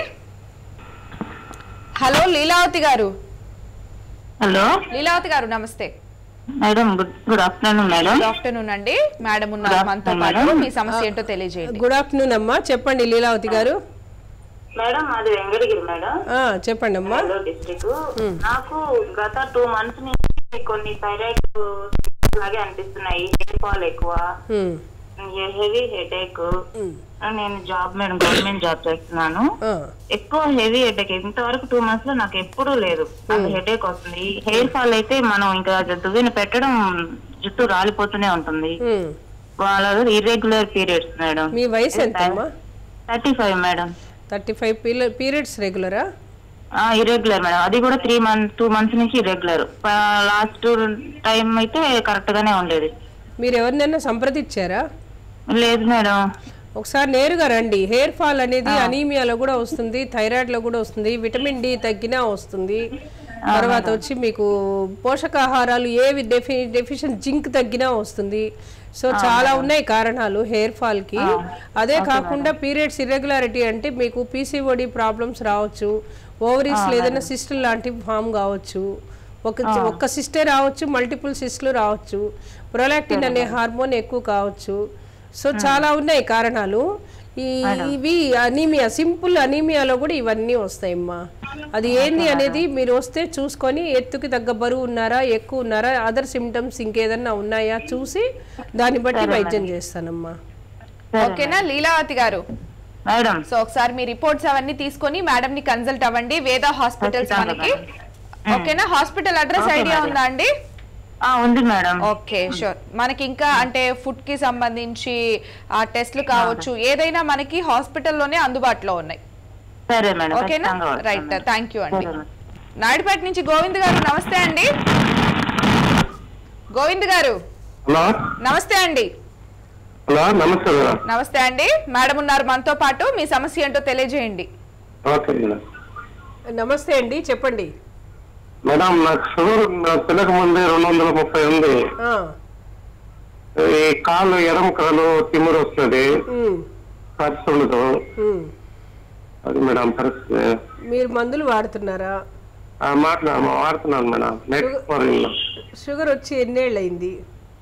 హలో లీలావతి గారు హలో లీలావతి గారు నమస్తే madam good good afternoon madam good afternoon అండి మేడం ఉన్నారు Good మనతో afternoon, పాటు madam. మీ సమస్య ఏంటో తెలియజేయండి గుడ్ ఆఫ్టర్నూన్ అమ్మా చెప్పండి లీలావతి గారు మేడం అది వెంకటగిరి మేడం ఆ, చెప్పండి అమ్మా నెల్లూరు డిస్ట్రిక్ట్ నాకు గత టూ మంత్స్ నుంచి కొన్ని థైరాయిడ్ లాగే అనిపిస్తున్నాయి హెయిర్ ఫాల్ ఎక్కువ ఉమ్, హెవీ హెడేక్ నేను జాబ్ మేడం గవర్నమెంట్ జాబ్ చేస్తున్నాను ఆ. ఎక్కువ హెవీ హెడేక్ ఇంతవరకు టూ మంత్స్ లో నాకు ఎప్పుడూ లేదు నాకు హెడేక్ వస్తుంది హెయిర్ ఫాల్ అయితే మనం ఇంకా దువ్వెన పెట్టడం జుట్టు రాలిపోతూనే ఉంటుంది ఉమ్. వాళ్ళ ఇర్రెగ్యులర్ పీరియడ్స్ మేడం మీ వయసు ఎంతమ్మా thirty five madam thirty five periods రెగ్యులరా ఇరెగ్యులర్ మేడం అది కూడా త్రీ మంత్ టూ మంత్స్ నుంచి ఇరెగ్యులర్ లాస్ట్ టైం అయితే కరెక్ట్ గానే ఉండేది మీరు ఎవరినైనా సంప్రదించారా లేదు మేడం ఒకసారి నేరుగా రండి హెయిర్ ఫాల్ అనేది అనీమియాలో కూడా వస్తుంది థైరాయిడ్ లో కూడా వస్తుంది విటమిన్ డి తగ్గినా వస్తుంది తర్వాత వచ్చి మీకు పోషకాహారాలు ఏవి డెఫి డెఫిషియన్ జింక్ తగ్గినా వస్తుంది సో చాలా ఉన్నాయి కారణాలు హెయిర్ ఫాల్ కి అదే కాకుండా పీరియడ్స్ ఇర్రెగ్యులారిటీ అంటే మీకు పీసీఓడి ప్రాబ్లమ్స్ రావచ్చు ఓవరీస్ ఏదైనా సిస్టల్ లాంటి ఫామ్ కావచ్చు ఒక ఒక్క సిస్టే రావచ్చు మల్టిపుల్ సిస్ట్లు రావచ్చు ప్రొలాక్టిన్ అనే హార్మోన్ ఎక్కువ కావచ్చు సో చాలా ఉన్నాయి కారణాలు ఈ ఇవి అనీమియా సింపుల్ అనీమియాలో కూడా ఇవన్నీ వస్తాయమ్మా అది ఏంది అనేది మీరు వస్తే చూసుకొని ఎత్తుకి తగ్గ బరువు ఉన్నారా ఎక్కువ ఉన్నారా అదర్ సిమ్టమ్స్ ఇంకేదన్నా ఉన్నాయా చూసి దాన్ని బట్టి వైద్యం చేస్తానమ్మా ఓకేనా లీలావతి గారు మేడం సో ఒకసారి మీ రిపోర్ట్స్ అవన్నీ తీసుకొని మేడం ని కన్సల్ట్ అవ్వండి వేద హాస్పిటల్స్ మనకి ఓకేనా హాస్పిటల్ అడ్రస్ ఐడియా ఉందా అండి ఆ, ఉంది మేడం ఓకే షూర్ మనకి ఇంకా అంటే ఫుడ్ కి సంబంధించి ఆ టెస్ట్లు కావచ్చు ఏదైనా మనకి హాస్పిటల్లోనే అందుబాటులో ఉన్నాయి సరే మేడం ఓకేనా ఖచ్చితంగా వస్తాను రైట్ మేడం. థ్యాంక్ యూ అండి సరే మేడం. నాయుడుపేట నుంచి గోవింద్ గారు నమస్తే అండి గోవింద్ గారు హలో నమస్తే అండి హలో నమస్తే మేడం నమస్తే అండి మేడం ఉన్నారు మనతో పాటు మీ సమస్య ఏంటో తెలియజేయండి ఓకే మేడం నమస్తే అండి చెప్పండి మేడం నాకు షుగర్ తినక ముందే రెండు వందల ముప్పై ఉంది ఆ, ఈ కాలు ఎడమ కాలు తిమ్మురు వస్తుంది ఉమ్, ఖర్చు ఉండదు ఉమ్. అది మేడం పరిస్థితి మీరు మందులు వాడుతున్నారా ఆ, మాట్లా వాడుతున్నాను మేడం నెక్స్ట్ మార్నింగ్ షుగర్ వచ్చి ఎన్నేళ్ళు అయింది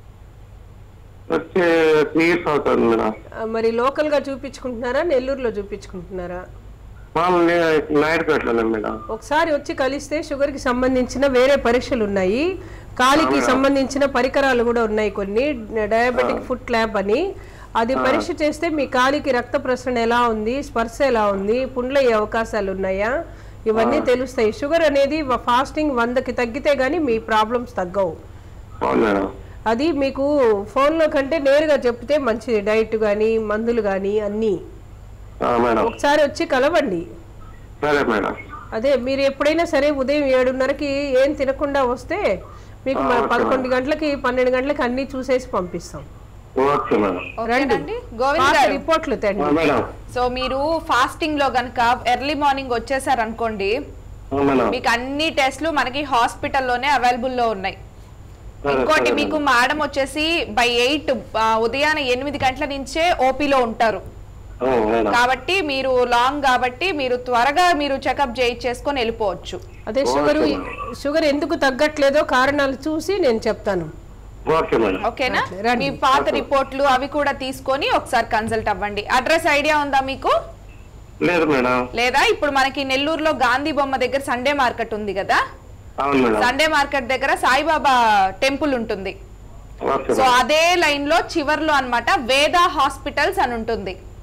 వచ్చి త్రీ ఇయర్స్ అవుతుంది మేడం ఆ, మరి లోకల్ గా చూపించుకుంటున్నారా నెల్లూరులో చూపించుకుంటున్నారా మామూలు నాయుడుపేటలోనే మేడం ఒకసారి వచ్చి కలిస్తే షుగర్ కి సంబంధించిన వేరే పరీక్షలు ఉన్నాయి కాలికి సంబంధించిన పరికరాలు కూడా ఉన్నాయి కొన్ని డయాబెటిక్ ఫుట్ ల్యాబ్ అని అది పరీక్ష చేస్తే మీ కాలికి రక్త ప్రసరణ ఎలా ఉంది స్పర్శ ఎలా ఉంది పుండ్లయ్యే అవకాశాలు ఉన్నాయా ఇవన్నీ తెలుస్తాయి షుగర్ అనేది ఫాస్టింగ్ వందకి తగ్గితే గానీ మీ ప్రాబ్లమ్స్ తగ్గవు అవును మేడం అది మీకు ఫోన్లో కంటే నేరుగా చెప్తే మంచిది డైట్ కానీ మందులు కానీ అన్నీ ఆ, మేడం ఒకసారి వచ్చి కలవండి సరే మేడం అదే మీరు ఎప్పుడైనా సరే ఉదయం ఏడున్నరకి ఏం తినకుండా వస్తే మీకు మన పదకొండు గంటలకి పన్నెండు గంటలకి అన్ని చూసేసి పంపిస్తాం ఓకే మేడం ఓకేనండి గోవింద్ పాత గారు రిపోర్ట్లు ఆ, తండి మేడం సో మీరు ఫాస్టింగ్ లో గనక ఎర్లీ మార్నింగ్ వచ్చేసారు అనుకోండి ఆ, మేడం మీకు అన్ని టెస్ట్లు మనకి హాస్పిటల్లోనే అవైలబుల్ లో ఉన్నాయి సరే, ఇంకోటి సరే మీకు మేడం వచ్చేసి బై ఎయిట్ ఉదయాన్నే ఎనిమిది గంటల నుంచే ఓపీలో ఉంటారు ఆ, మేడం కాబట్టి మీరు లాంగ్ కాబట్టి మీరు త్వరగా మీరు చెకప్ చేయించేసుకొని వెళ్ళిపోవచ్చు అదే షుగర్ షుగర్ ఎందుకు తగ్గట్లేదో కారణాలు చూసి నేను చెప్తాను ఓకే మేడం ఓకేనా రండి. మీ పాత రిపోర్ట్లు అవి కూడా తీసుకొని ఒకసారి కన్సల్ట్ అవ్వండి అడ్రస్ ఐడియా ఉందా మీకు లేదు మేడం లేదా ఇప్పుడు మనకి నెల్లూరులో గాంధీ బొమ్మ దగ్గర సండే మార్కెట్ ఉంది కదా అవును మేడం సండే మార్కెట్ దగ్గర సాయిబాబా టెంపుల్ ఉంటుంది ఓకే సో మేడం అదే లైన్ లో చివర్లో అన్నమాట వేద హాస్పిటల్స్ అని ఉంటుంది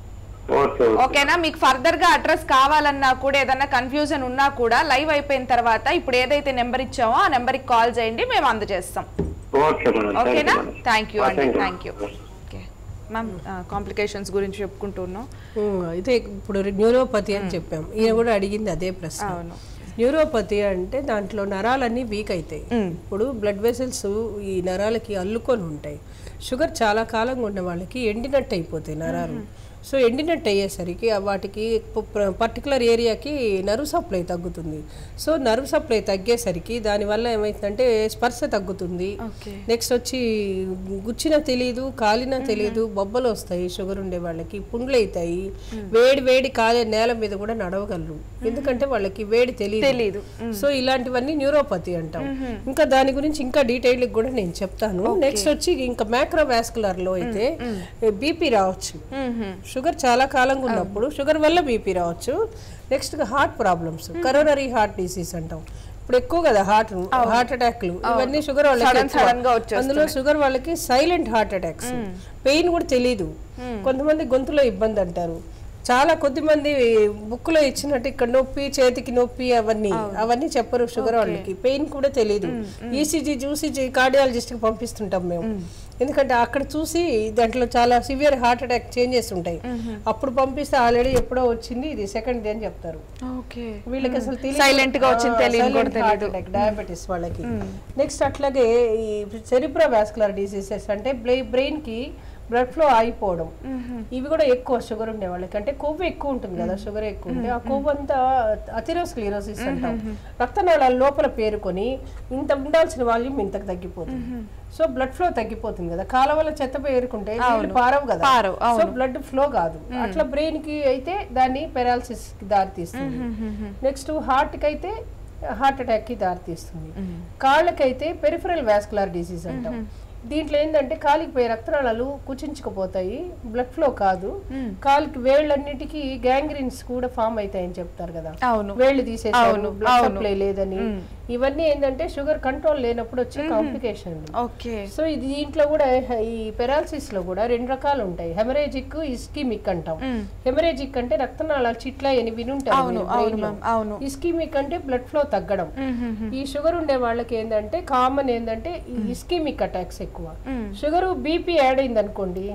ఓకే ఓకే ఓకేనా మీకు ఫర్దర్ గా అడ్రస్ కావాలన్నా కూడా ఏదైనా కన్ఫ్యూజన్ ఉన్నా కూడా లైవ్ అయిపోయిన తర్వాత ఇప్పుడు ఏదైతే నెంబర్ ఇచ్చామో ఆ నెంబర్ కి కాల్ చేయండి మేము అందజేస్తాం ఓకే మేడం ఓకేనా థ్యాంక్ యూ అండి Thank you. Thank you okay ma'am complications గురించి చెప్పుకుంటున్నాం ఉమ్, అయితే ఇప్పుడు న్యూరోపతి అని చెప్పాం ఈయన కూడా అడిగింది అదే ప్రశ్న అవును. న్యూరోపతి అంటే దాంట్లో నరాలన్నీ వీక్ అవుతాయి ఇప్పుడు బ్లడ్ వెసల్స్ ఈ నరాలకి అల్లుకొని ఉంటాయి షుగర్ చాలా కాలంగా ఉన్న వాళ్ళకి ఎండినట్టు అయిపోతాయి నరాలు సో ఎండినట్టు అయ్యేసరికి ఆ వాటికి పర్టికులర్ ఏరియాకి నర్వ్ సప్లై తగ్గుతుంది సో నర్వ్ సప్లై తగ్గేసరికి దానివల్ల ఏమవుతుందంటే స్పర్శ తగ్గుతుంది ఓకే నెక్స్ట్ వచ్చి గుచ్చిన తెలియదు కాలినా తెలియదు బొబ్బలు వస్తాయి షుగర్ ఉండే వాళ్ళకి పుండ్లు అవుతాయి వేడి వేడి కాలే నేల మీద కూడా నడవగలరు ఎందుకంటే వాళ్ళకి వేడి తెలియదు తెలీదు. సో ఇలాంటివన్నీ న్యూరోపతి అంటాం ఇంకా దాని గురించి ఇంకా డీటెయిల్ కూడా నేను చెప్తాను నెక్స్ట్ వచ్చి ఇంకా మ్యాక్రోవాస్కులర్ లో అయితే బీపీ రావచ్చు షుగర్ చాలా కాలంగా ఉన్నప్పుడు షుగర్ వల్ల బీపీ రావచ్చు next heart problems coronary heart disease అంటాం ఇప్పుడు ఎక్కువ కదా హార్ట్ హార్ట్ అటాక్లు ఇవన్నీ షుగర్ వాళ్ళకి Sudden, ఎక్కువ. sudden గా వచ్చేస్తున్నాయి. అందులో షుగర్ వాళ్ళకి సైలెంట్ హార్ట్ అటాక్స్ పెయిన్ కూడా తెలియదు కొంతమంది గొంతులో ఇబ్బంది అంటారు చాలా కొద్ది మంది బుక్ లో ఇచ్చినట్టు ఇక్కడ నొప్పి చేతికి నొప్పి అవన్నీ అవన్నీ చెప్పరు షుగర్ వాళ్ళకి పెయిన్ కూడా తెలియదు ఈసీజీ చూసి కార్డియాలజిస్ట్ కి పంపిస్తుంటాం మేము ఎందుకంటే అక్కడ చూసి దాంట్లో చాలా సివియర్ హార్ట్ అటాక్ చేంజెస్ ఉంటాయి అప్పుడు పంపిస్తే ఆల్రెడీ ఎప్పుడో వచ్చింది ఇది సెకండ్ అని చెప్తారు ఓకే వీళ్ళకి అసలు Silent గా వచ్చింది తెలియదు కూడా తెలియదు. డయాబెటీస్ వాళ్ళకి నెక్స్ట్ అట్లాగే ఈ సెరిబ్రో వాస్కులర్ డిసీజెస్ అంటే బ్రెయిన్ కి బ్లడ్ ఫ్లో ఆగిపోవడం ఇవి కూడా ఎక్కువ షుగర్ ఉండే వాళ్ళకి అంటే కొవ్వు ఎక్కువ ఉంటుంది కదా షుగర్ ఎక్కువ ఉంటే ఆ కొవ్వు అంతా అథిరోస్క్లీరోసిస్ అంటాం రక్తనాళాల లోపల పేరుకొని ఇంత ఉండాల్సిన వాల్యూమ్ ఇంతకు తగ్గిపోతుంది సో బ్లడ్ ఫ్లో తగ్గిపోతుంది కదా కాలవల చెత్త పేరుకుంటే నీళ్లు పారవు కదా పారవు, సో బ్లడ్ ఫ్లో కాదు అట్లా బ్రెయిన్ కి అయితే దాన్ని పెరాలసిస్ కి దారి తీస్తుంది నెక్స్ట్ హార్ట్ కి అయితే హార్ట్ అటాక్ కి దారి తీస్తుంది కాళ్ళకైతే పెరిఫరల్ వాస్కులర్ డిసీజ్ అంటాం దీంట్లో ఏంటంటే కాలికి పోయే రక్తనాళాలు కుచించుకుపోతాయి బ్లడ్ ఫ్లో కాదు కాలికి వేళ్ళన్నిటికీ గ్యాంగ్రీన్స్ కూడా ఫామ్ అవుతాయని చెప్తారు కదా అవును. వేళ్ళు తీసేసారు అవును, బ్లడ్ అవును. సప్లై లేదని ఇవన్నీ ఏంటంటే షుగర్ కంట్రోల్ లేనప్పుడు వచ్చే కాంప్లికేషన్లు ఓకే సో ఇది దీంట్లో కూడా ఈ పెరాలసిస్ లో కూడా రెండు రకాలు ఉంటాయి హెమరేజిక్ ఇస్కీమిక్ అంటాం హెమరేజిక్ అంటే రక్తనాళాలు చిట్లా అని వినుంటారు అవును, మీరు అవును brain లో. మ్యామ్, అవును. ఇస్కీమిక్ అంటే బ్లడ్ ఫ్లో తగ్గడం ఈ షుగర్ ఉండే వాళ్ళకి ఏంటంటే కామన్ ఏంటంటే ఈ ఇస్కీమిక్ అటాక్స్ ఎక్కువ షుగర్ బీపీ యాడ్ అయింది అనుకోండి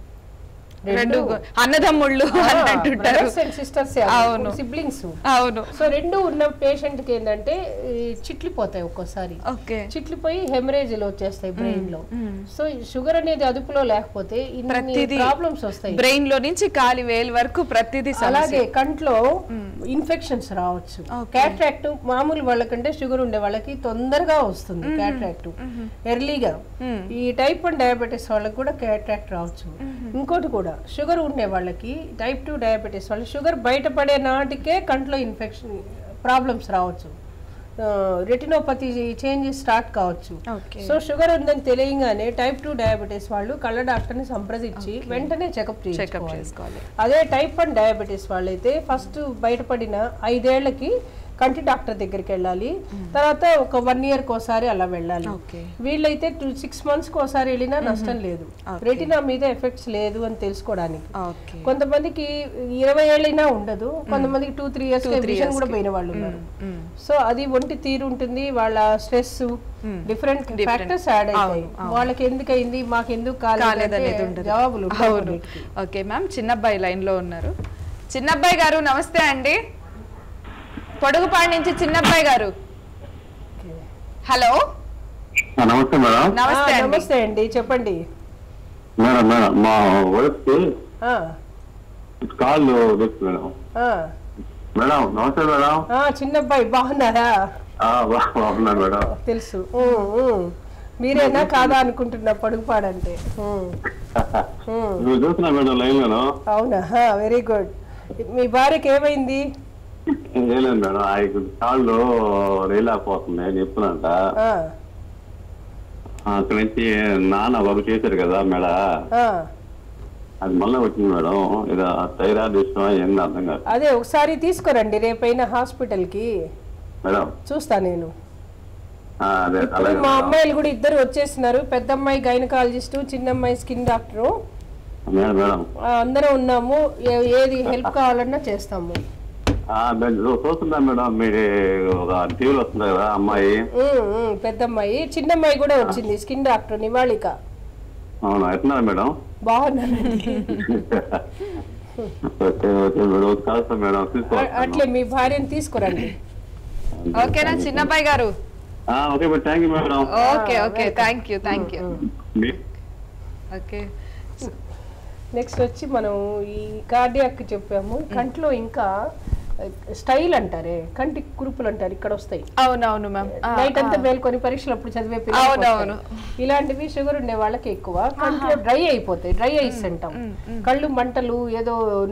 రెండు అన్నదమ్ముళ్ళు అని అంటుంటారు సిస్టర్స్ అవును. సిబ్లింగ్స్ అవును సో రెండు ఉన్న పేషెంట్ కి ఏంటంటే ఈ చిట్లిపోతాయి ఒక్కోసారి ఓకే చిట్లిపోయి హెమరేజ్లు వచ్చేస్తాయి బ్రెయిన్ లో సో ఈ షుగర్ అనేది అదుపులో లేకపోతే ఇన్ని ప్రతిదీ ప్రాబ్లమ్స్ వస్తాయి బ్రెయిన్ లో నుంచి కాలి వేలు వరకు ప్రతిదీ సమస్య అలాగే కంట్లో ఇన్ఫెక్షన్స్ రావచ్చు క్యాట్రాక్ట్ మామూలు వాళ్ళకంటే షుగర్ ఉండే వాళ్ళకి తొందరగా వస్తుంది క్యాట్రాక్ట్ ఎర్లీగా ఈ టైప్ వన్ డయాబెటీస్ వాళ్ళకి కూడా క్యాట్రాక్ట్ రావచ్చు ఇంకోటి కూడా షుగర్ ఉండే వాళ్ళకి టైప్ టూ డయాబెటీస్ వాళ్ళకి షుగర్ బయటపడే నాటికే కంట్లో ఇన్ఫెక్షన్ ప్రాబ్లమ్స్ రావచ్చు రెటినోపతి చేంజెస్ స్టార్ట్ కావచ్చు ఓకే సో షుగర్ ఉందని తెలియగానే టైప్ టూ డయాబెటీస్ వాళ్ళు కళ్ళ డాక్టర్ని సంప్రదించి వెంటనే చెకప్ చెకప్ చేయించుకోవాలి చేసుకోవాలి అదే టైప్ వన్ డయాబెటీస్ వాళ్ళైతే ఫస్ట్ బయటపడిన ఐదేళ్లకి కంటి డాక్టర్ దగ్గరికి వెళ్ళాలి తర్వాత ఒక వన్ ఇయర్ ఒకసారి అలా వెళ్ళాలి ఓకే వీళ్ళైతే టూ సిక్స్ మంత్స్ ఒకసారి వెళ్ళినా నష్టం లేదు రెటినా మీద ఎఫెక్ట్స్ లేదు అని తెలుసుకోవడానికి ఓకే కొంతమందికి ఇరవై ఏళ్ళైనా ఉండదు కొంతమందికి టూ త్రీ ఇయర్స్ విజన్ కూడా పోయిన వాళ్ళు ఉన్నారు సో అది ఒంటి తీరు ఉంటుంది వాళ్ళ స్ట్రెస్ డిఫరెంట్ ఫ్యాక్టర్స్ యాడ్ అవుతాయి వాళ్ళకి ఎందుకు అయింది మాకు ఎందుకు కాలేదు కాలేదు అనేది అంటే ఉండదు జవాబులు ఉండవు అవును కొన్నిటికి. ఓకే మ్యామ్ చిన్నబ్బాయి లైన్ లో ఉన్నారు చిన్నబ్బాయి గారు నమస్తే అండి పొడుగుపాడు నుంచి చిన్నబ్బాయి గారు హలో ఆ, నమస్తే మేడం నమస్తే ఆ, అండి నమస్తే అండి చెప్పండి మేడం మేడం మా వైఫ్ కి ఆ, కాళ్ళు నొప్పి మేడం ఆ, మేడం నమస్తే మేడం ఆ, చిన్నబ్బాయి బాగున్నారా ఆ, బా- బాగున్నాను మేడం తెలుసు ఉమ్, ఉమ్. మీరేనా కాదా అనుకుంటున్నా పడుగుపాడంటే ఉమ్, ఉమ్. నువ్వు చూస్తున్నా మేడం లైన్ లోను అవునా వెరీ గుడ్ మీ భార్యకి ఏమైంది ఏం లేదు మేడం ఆయన కాళ్ళు రేలాపోతుంది అని చెప్తున్నంట ఆ, అక్కడి నుంచి నాన్న వర్క్ చేశారు కదా మేడ ఆ. అది మళ్ళీ వచ్చింది మేడం ఇది థైరాయిడ్ ఇష్టమా ఏంది అర్థం కాదు అదే ఒకసారి తీసుకురండి రేపైనా హాస్పిటల్కి మేడం చూస్తా నేను ఆ, అదే ఇప్పుడు అలాగే మా మేడం. అమ్మాయిలు కూడా ఇద్దరు వచ్చేసినారు పెద్ద అమ్మాయి గైనకాలజిస్ట్ చిన్న అమ్మాయి స్కిన్ డాక్టరు మేడం మేడం ఆ, అందరం ఉన్నాము ఏ- ఏది హెల్ప్ కావాలన్నా చేస్తాము ఆ, మేము చూ- చూస్తున్నాం మేడం మీరు ఒక టీవీలో వస్తుంది కదా అమ్మాయి ఉమ్, ఉమ్, పెద్దమ్మాయి చిన్నమ్మాయి కూడా వచ్చింది స్కిన్ డాక్టర్ నివాళిక అవునా ఎట్లున్నారు మేడం బాగున్నానండి ఓకే ఓకే మేడం కలుస్తాం మేడం అ- తీసుకోవాలి అట్లే మీ భార్యను తీసుకురండి ఓకేనా చిన్నబ్బాయి గారు okay madam thank you madam okay okay thank you thank you మీ- ఓకే నెక్స్ట్ వచ్చి మనం ఈ కార్డియాక్ చెప్పాము కంట్లో ఇంకా స్టైల్ అంటారే కంటి కురుపులు అంటారు ఇక్కడ వస్తాయి అవునవును మ్యామ్ నైట్ అంతా మేల్కొని పరీక్షలు అప్పుడు చదివే పిల్లలకు అవునవును. వస్తాయి. ఇలాంటివి షుగర్ ఉండే వాళ్ళకి ఎక్కువ కంట్లో డ్రై అయిపోతాయి డ్రై ఐస్ అంటాం కళ్ళు మంటలు ఏదో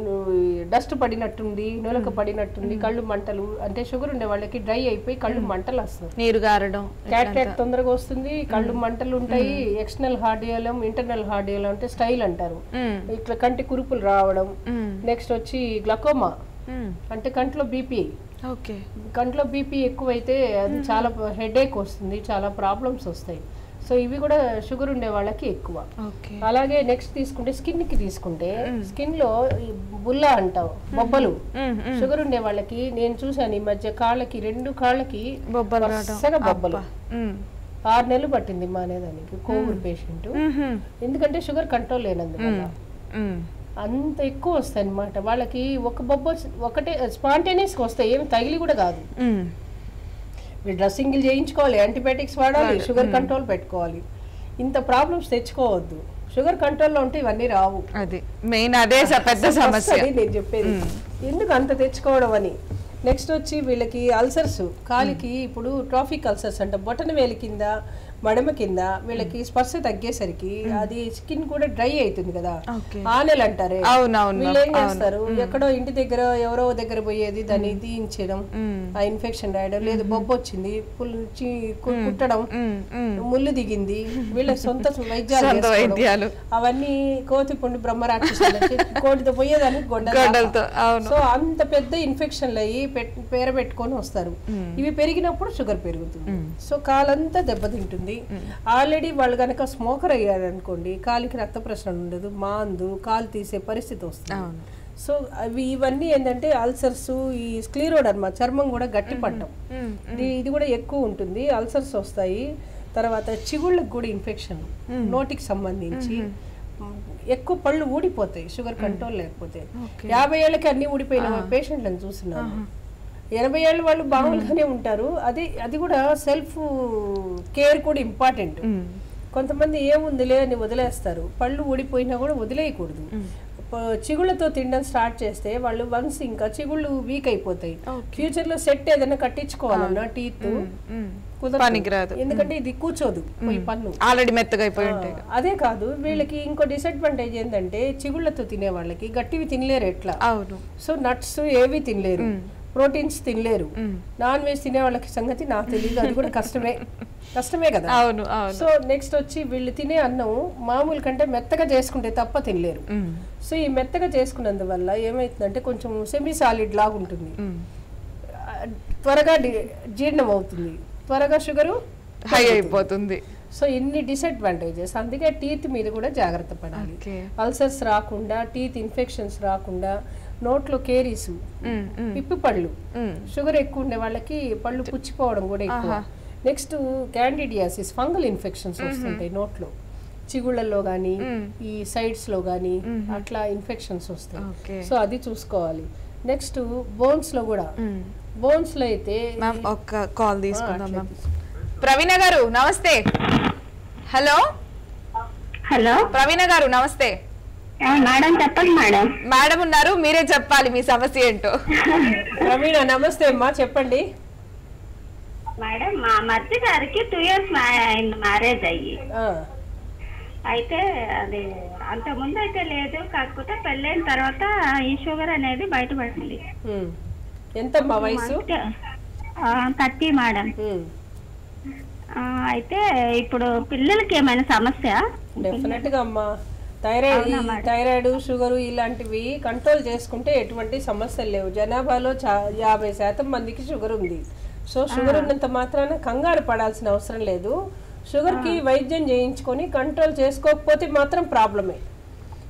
డస్ట్ పడినట్టుంది నులక పడినట్టుంది కళ్ళు మంటలు అంటే షుగర్ ఉండే వాళ్ళకి డ్రై అయిపోయి కళ్ళు మంటలు వస్తాయి నీరు గారడం క్యాట్రాక్ట్ తొందరగా వస్తుంది కళ్ళు మంటలు ఉంటాయి ఎక్స్టర్నల్ హార్డియోలం ఇంటర్నల్ హార్డియోలం అంటే స్టైల్ అంటారు మ్మ్. ఇట్లా కంటి కురుపులు రావడం మ్మ్. నెక్స్ట్ వచ్చి గ్లకోమా మ్మ్. అంటే కంట్లో బీపీ ఓకే కంట్లో బీపీ ఎక్కువైతే అది చాలా హెడేక్ వస్తుంది చాలా ప్రాబ్లమ్స్ వస్తాయి సో ఇవి కూడా షుగర్ ఉండే వాళ్ళకి ఎక్కువ ఓకే అలాగే నెక్స్ట్ తీసుకుంటే స్కిన్ కి తీసుకుంటే స్కిన్ లో ఈ బుల్ల అంటాం బొబ్బలు మ్మ్, మ్మ్. షుగర్ ఉండే వాళ్ళకి నేను చూసాను ఈ మధ్య కాళ్ళకి రెండు కాళ్ళకి బొబ్బలు రావడం వరుసగా బొబ్బలు మ్మ్. ఆరు నెలలు పట్టింది మానేదానికి కోవిడ్ పేషెంట్ మ్మ్. ఎందుకంటే షుగర్ కంట్రోల్ లేనందువల్ల మ్మ్. అంత ఎక్కువ వస్తాయి అనమాట వాళ్ళకి ఒక బొబ్బ ఒకటే స్పాంటేనియస్గా వస్తాయి ఏమి తగిలి కూడా కాదు మ్మ్. డ్రెస్సింగ్లు చేయించుకోవాలి యాంటీబయాటిక్స్ వాడాలి షుగర్ కంట్రోల్ పెట్టుకోవాలి ఇంత ప్రాబ్లమ్స్ తెచ్చుకోవద్దు షుగర్ కంట్రోల్లో ఉంటే ఇవన్నీ రావు అది మెయిన్ అదే స- పెద్ద సమస్య అది నేను చెప్పేది ఎందుకు అంత తెచ్చుకోవడం అని నెక్స్ట్ వచ్చి వీళ్ళకి అల్సర్స్ కాలికి ఇప్పుడు ట్రాఫిక్ అల్సర్స్ అంట బొటన వేలి కింద మడమ కింద వీళ్ళకి స్పర్శ తగ్గేసరికి అది స్కిన్ కూడా డ్రై అవుతుంది కదా ఓకే ఆనెలు అంటారే అవునవును వీళ్ళు ఏం చేస్తారు ఎక్కడో ఇంటి దగ్గర ఎవరో దగ్గర పోయేది దాన్ని తీయించడం ఆ ఇన్ఫెక్షన్ రాయడం లేదు బొబ్బు వచ్చింది పుల్ చి- కు- కుట్టడం మ్మ్. మ్మ్. ముళ్ళు దిగింది వీళ్ళ సొంత వైద్యాలు సొంత చేసుకోవడం. వైద్యాలు. అవన్నీ కోతి పుండి బ్రహ్మరాక్షసులు కోటితో పోయేదానికి గొడ్డలి గొడ్డలతో, దాకా. అవును. సో అంత పెద్ద ఇన్ఫెక్షన్లు అయ్యి పెట్- పేర పెట్టుకొని వస్తారు ఇవి పెరిగినప్పుడు షుగర్ పెరుగుతుంది సో కాలంతా దెబ్బతింటుంది ఆల్రెడీ వాళ్ళు కనుక స్మోకర్ అయ్యారు అనుకోండి కాలికి రక్త ప్రసరణ ఉండదు మాందు కాలు తీసే పరిస్థితి వస్తుంది అవును. సో అవి ఇవన్నీ ఏంటంటే అల్సర్స్ ఈ స్క్లీరోడర్మా చర్మం కూడా గట్టి పట్టం ఇది ఇది కూడా ఎక్కువ ఉంటుంది అల్సర్స్ వస్తాయి తర్వాత చిగుళ్ళకి కూడా ఇన్ఫెక్షన్ నోటికి సంబంధించి మ్, ఎక్కువ పళ్ళు ఊడిపోతాయి షుగర్ కంట్రోల్ లేకపోతే యాభై ఏళ్ళకి అన్ని ఊడిపోయిన పేషెంట్లను చూస్తున్నాను ఎనభై ఏళ్ళ వాళ్ళు మామూలుగానే ఉంటారు అది అది కూడా సెల్ఫ్ కేర్ కూడా ఇంపార్టెంట్ కొంతమంది ఏముందిలే అని వదిలేస్తారు పళ్ళు ఊడిపోయినా కూడా వదిలేయకూడదు ప- చిగుళ్ళతో తినడం స్టార్ట్ చేస్తే వాళ్ళు వన్స్ ఇంకా చిగుళ్ళు వీక్ అయిపోతాయి ఫ్యూచర్ లో సెట్ ఏదైనా కట్టించుకోవాలన్నా టీత్ మ్మ్. కుదరదు. పనికిరాదు. ఎందుకంటే ఇది కూర్చోదు ఈ పన్ను ఆల్రెడీ మెత్తగా అయిపోయి ఉంటాయి ఆ, అదే కాదు వీళ్ళకి ఇంకో డిసడ్వాంటేజ్ ఏంటంటే చిగుళ్ళతో తినే వాళ్ళకి గట్టివి తినలేరు ఎట్లా అవును సో నట్స్ ఏవి తినలేరు ప్రోటీన్స్ తినలేరు నాన్ వెజ్ తినే వాళ్ళకి సంగతి నాకు తెలియదు అది కూడా కష్టమే కష్టమే కదా అవును అవును సో నెక్స్ట్ వచ్చి వీళ్ళు తినే అన్నం మామూలు కంటే మెత్తగా చేసుకుంటే తప్ప తినలేరు మ్మ్. సో ఈ మెత్తగా చేసుకున్నందువల్ల ఏమవుతుందంటే కొంచెం సెమీ సాలిడ్ లాగా ఉంటుంది మ్మ్. ఆ, త్వరగా డి- జీర్ణం అవుతుంది త్వరగా షుగరు హై అయిపోతుంది సో ఇన్ని డిసడ్వాంటేజెస్ అందుకే టీత్ మీద కూడా జాగ్రత్త పడాలి ఓకే అల్సర్స్ రాకుండా టీత్ ఇన్ఫెక్షన్స్ రాకుండా నోట్లో కేరీస్ మ్మ్. మ్మ్. పిప్పి పళ్ళు మ్మ్. షుగర్ ఎక్కువ ఉండే వాళ్ళకి పళ్ళు పుచ్చిపోవడం కూడా ఎక్కువ నెక్స్ట్ క్యాండిడియాసిస్ ఫంగల్ ఇన్ఫెక్షన్స్ వస్తుంటాయి నోట్లో చిగుళ్ళల్లో కానీ ఈ సైడ్స్ లో కానీ అట్లా ఇన్ఫెక్షన్స్ వస్తాయి ఓకే సో అది చూసుకోవాలి నెక్స్ట్ బోన్స్ లో కూడా బోన్స్ లో అయితే మ్యామ్ ఒక్క కాల్ తీసుకుందాం అట్లా మ్యామ్ ప్రవీణ గారు నమస్తే హలో హలో ప్రవీణ గారు నమస్తే ఆ, మేడం చెప్పండి మేడం మేడం ఉన్నారు మీరే చెప్పాలి మీ సమస్య ఏంటో ప్రవీణ నమస్తే అమ్మా చెప్పండి మేడం మా మరిది గారికి టూ ఇయర్స్ అయింది మ్యారేజ్ అయ్యి ఆ, అయితే అది అంత ముందు అయితే లేదు కాకపోతే పెళ్ళైన తర్వాత ఈ షుగర్ అనేది బయటపడింది ఉమ్. ఎంతమ్మా వయసు థర్టీ మేడం ఉమ్. ఆ, అయితే ఇప్పుడు పిల్లలకి ఏమైనా సమస్య డెఫినెట్ గా అమ్మా థైరాయిడ్ ఈ థైరాయిడ్ షుగర్ ఇలాంటివి కంట్రోల్ చేసుకుంటే ఎటువంటి సమస్యలు లేవు జనాభాలో చా యాభై శాతం మందికి షుగర్ ఉంది సో షుగర్ ఉన్నంత మాత్రాన కంగారు పడాల్సిన అవసరం లేదు షుగర్ కి వైద్యం చేయించుకొని కంట్రోల్ చేసుకోకపోతే మాత్రం ప్రాబ్లమే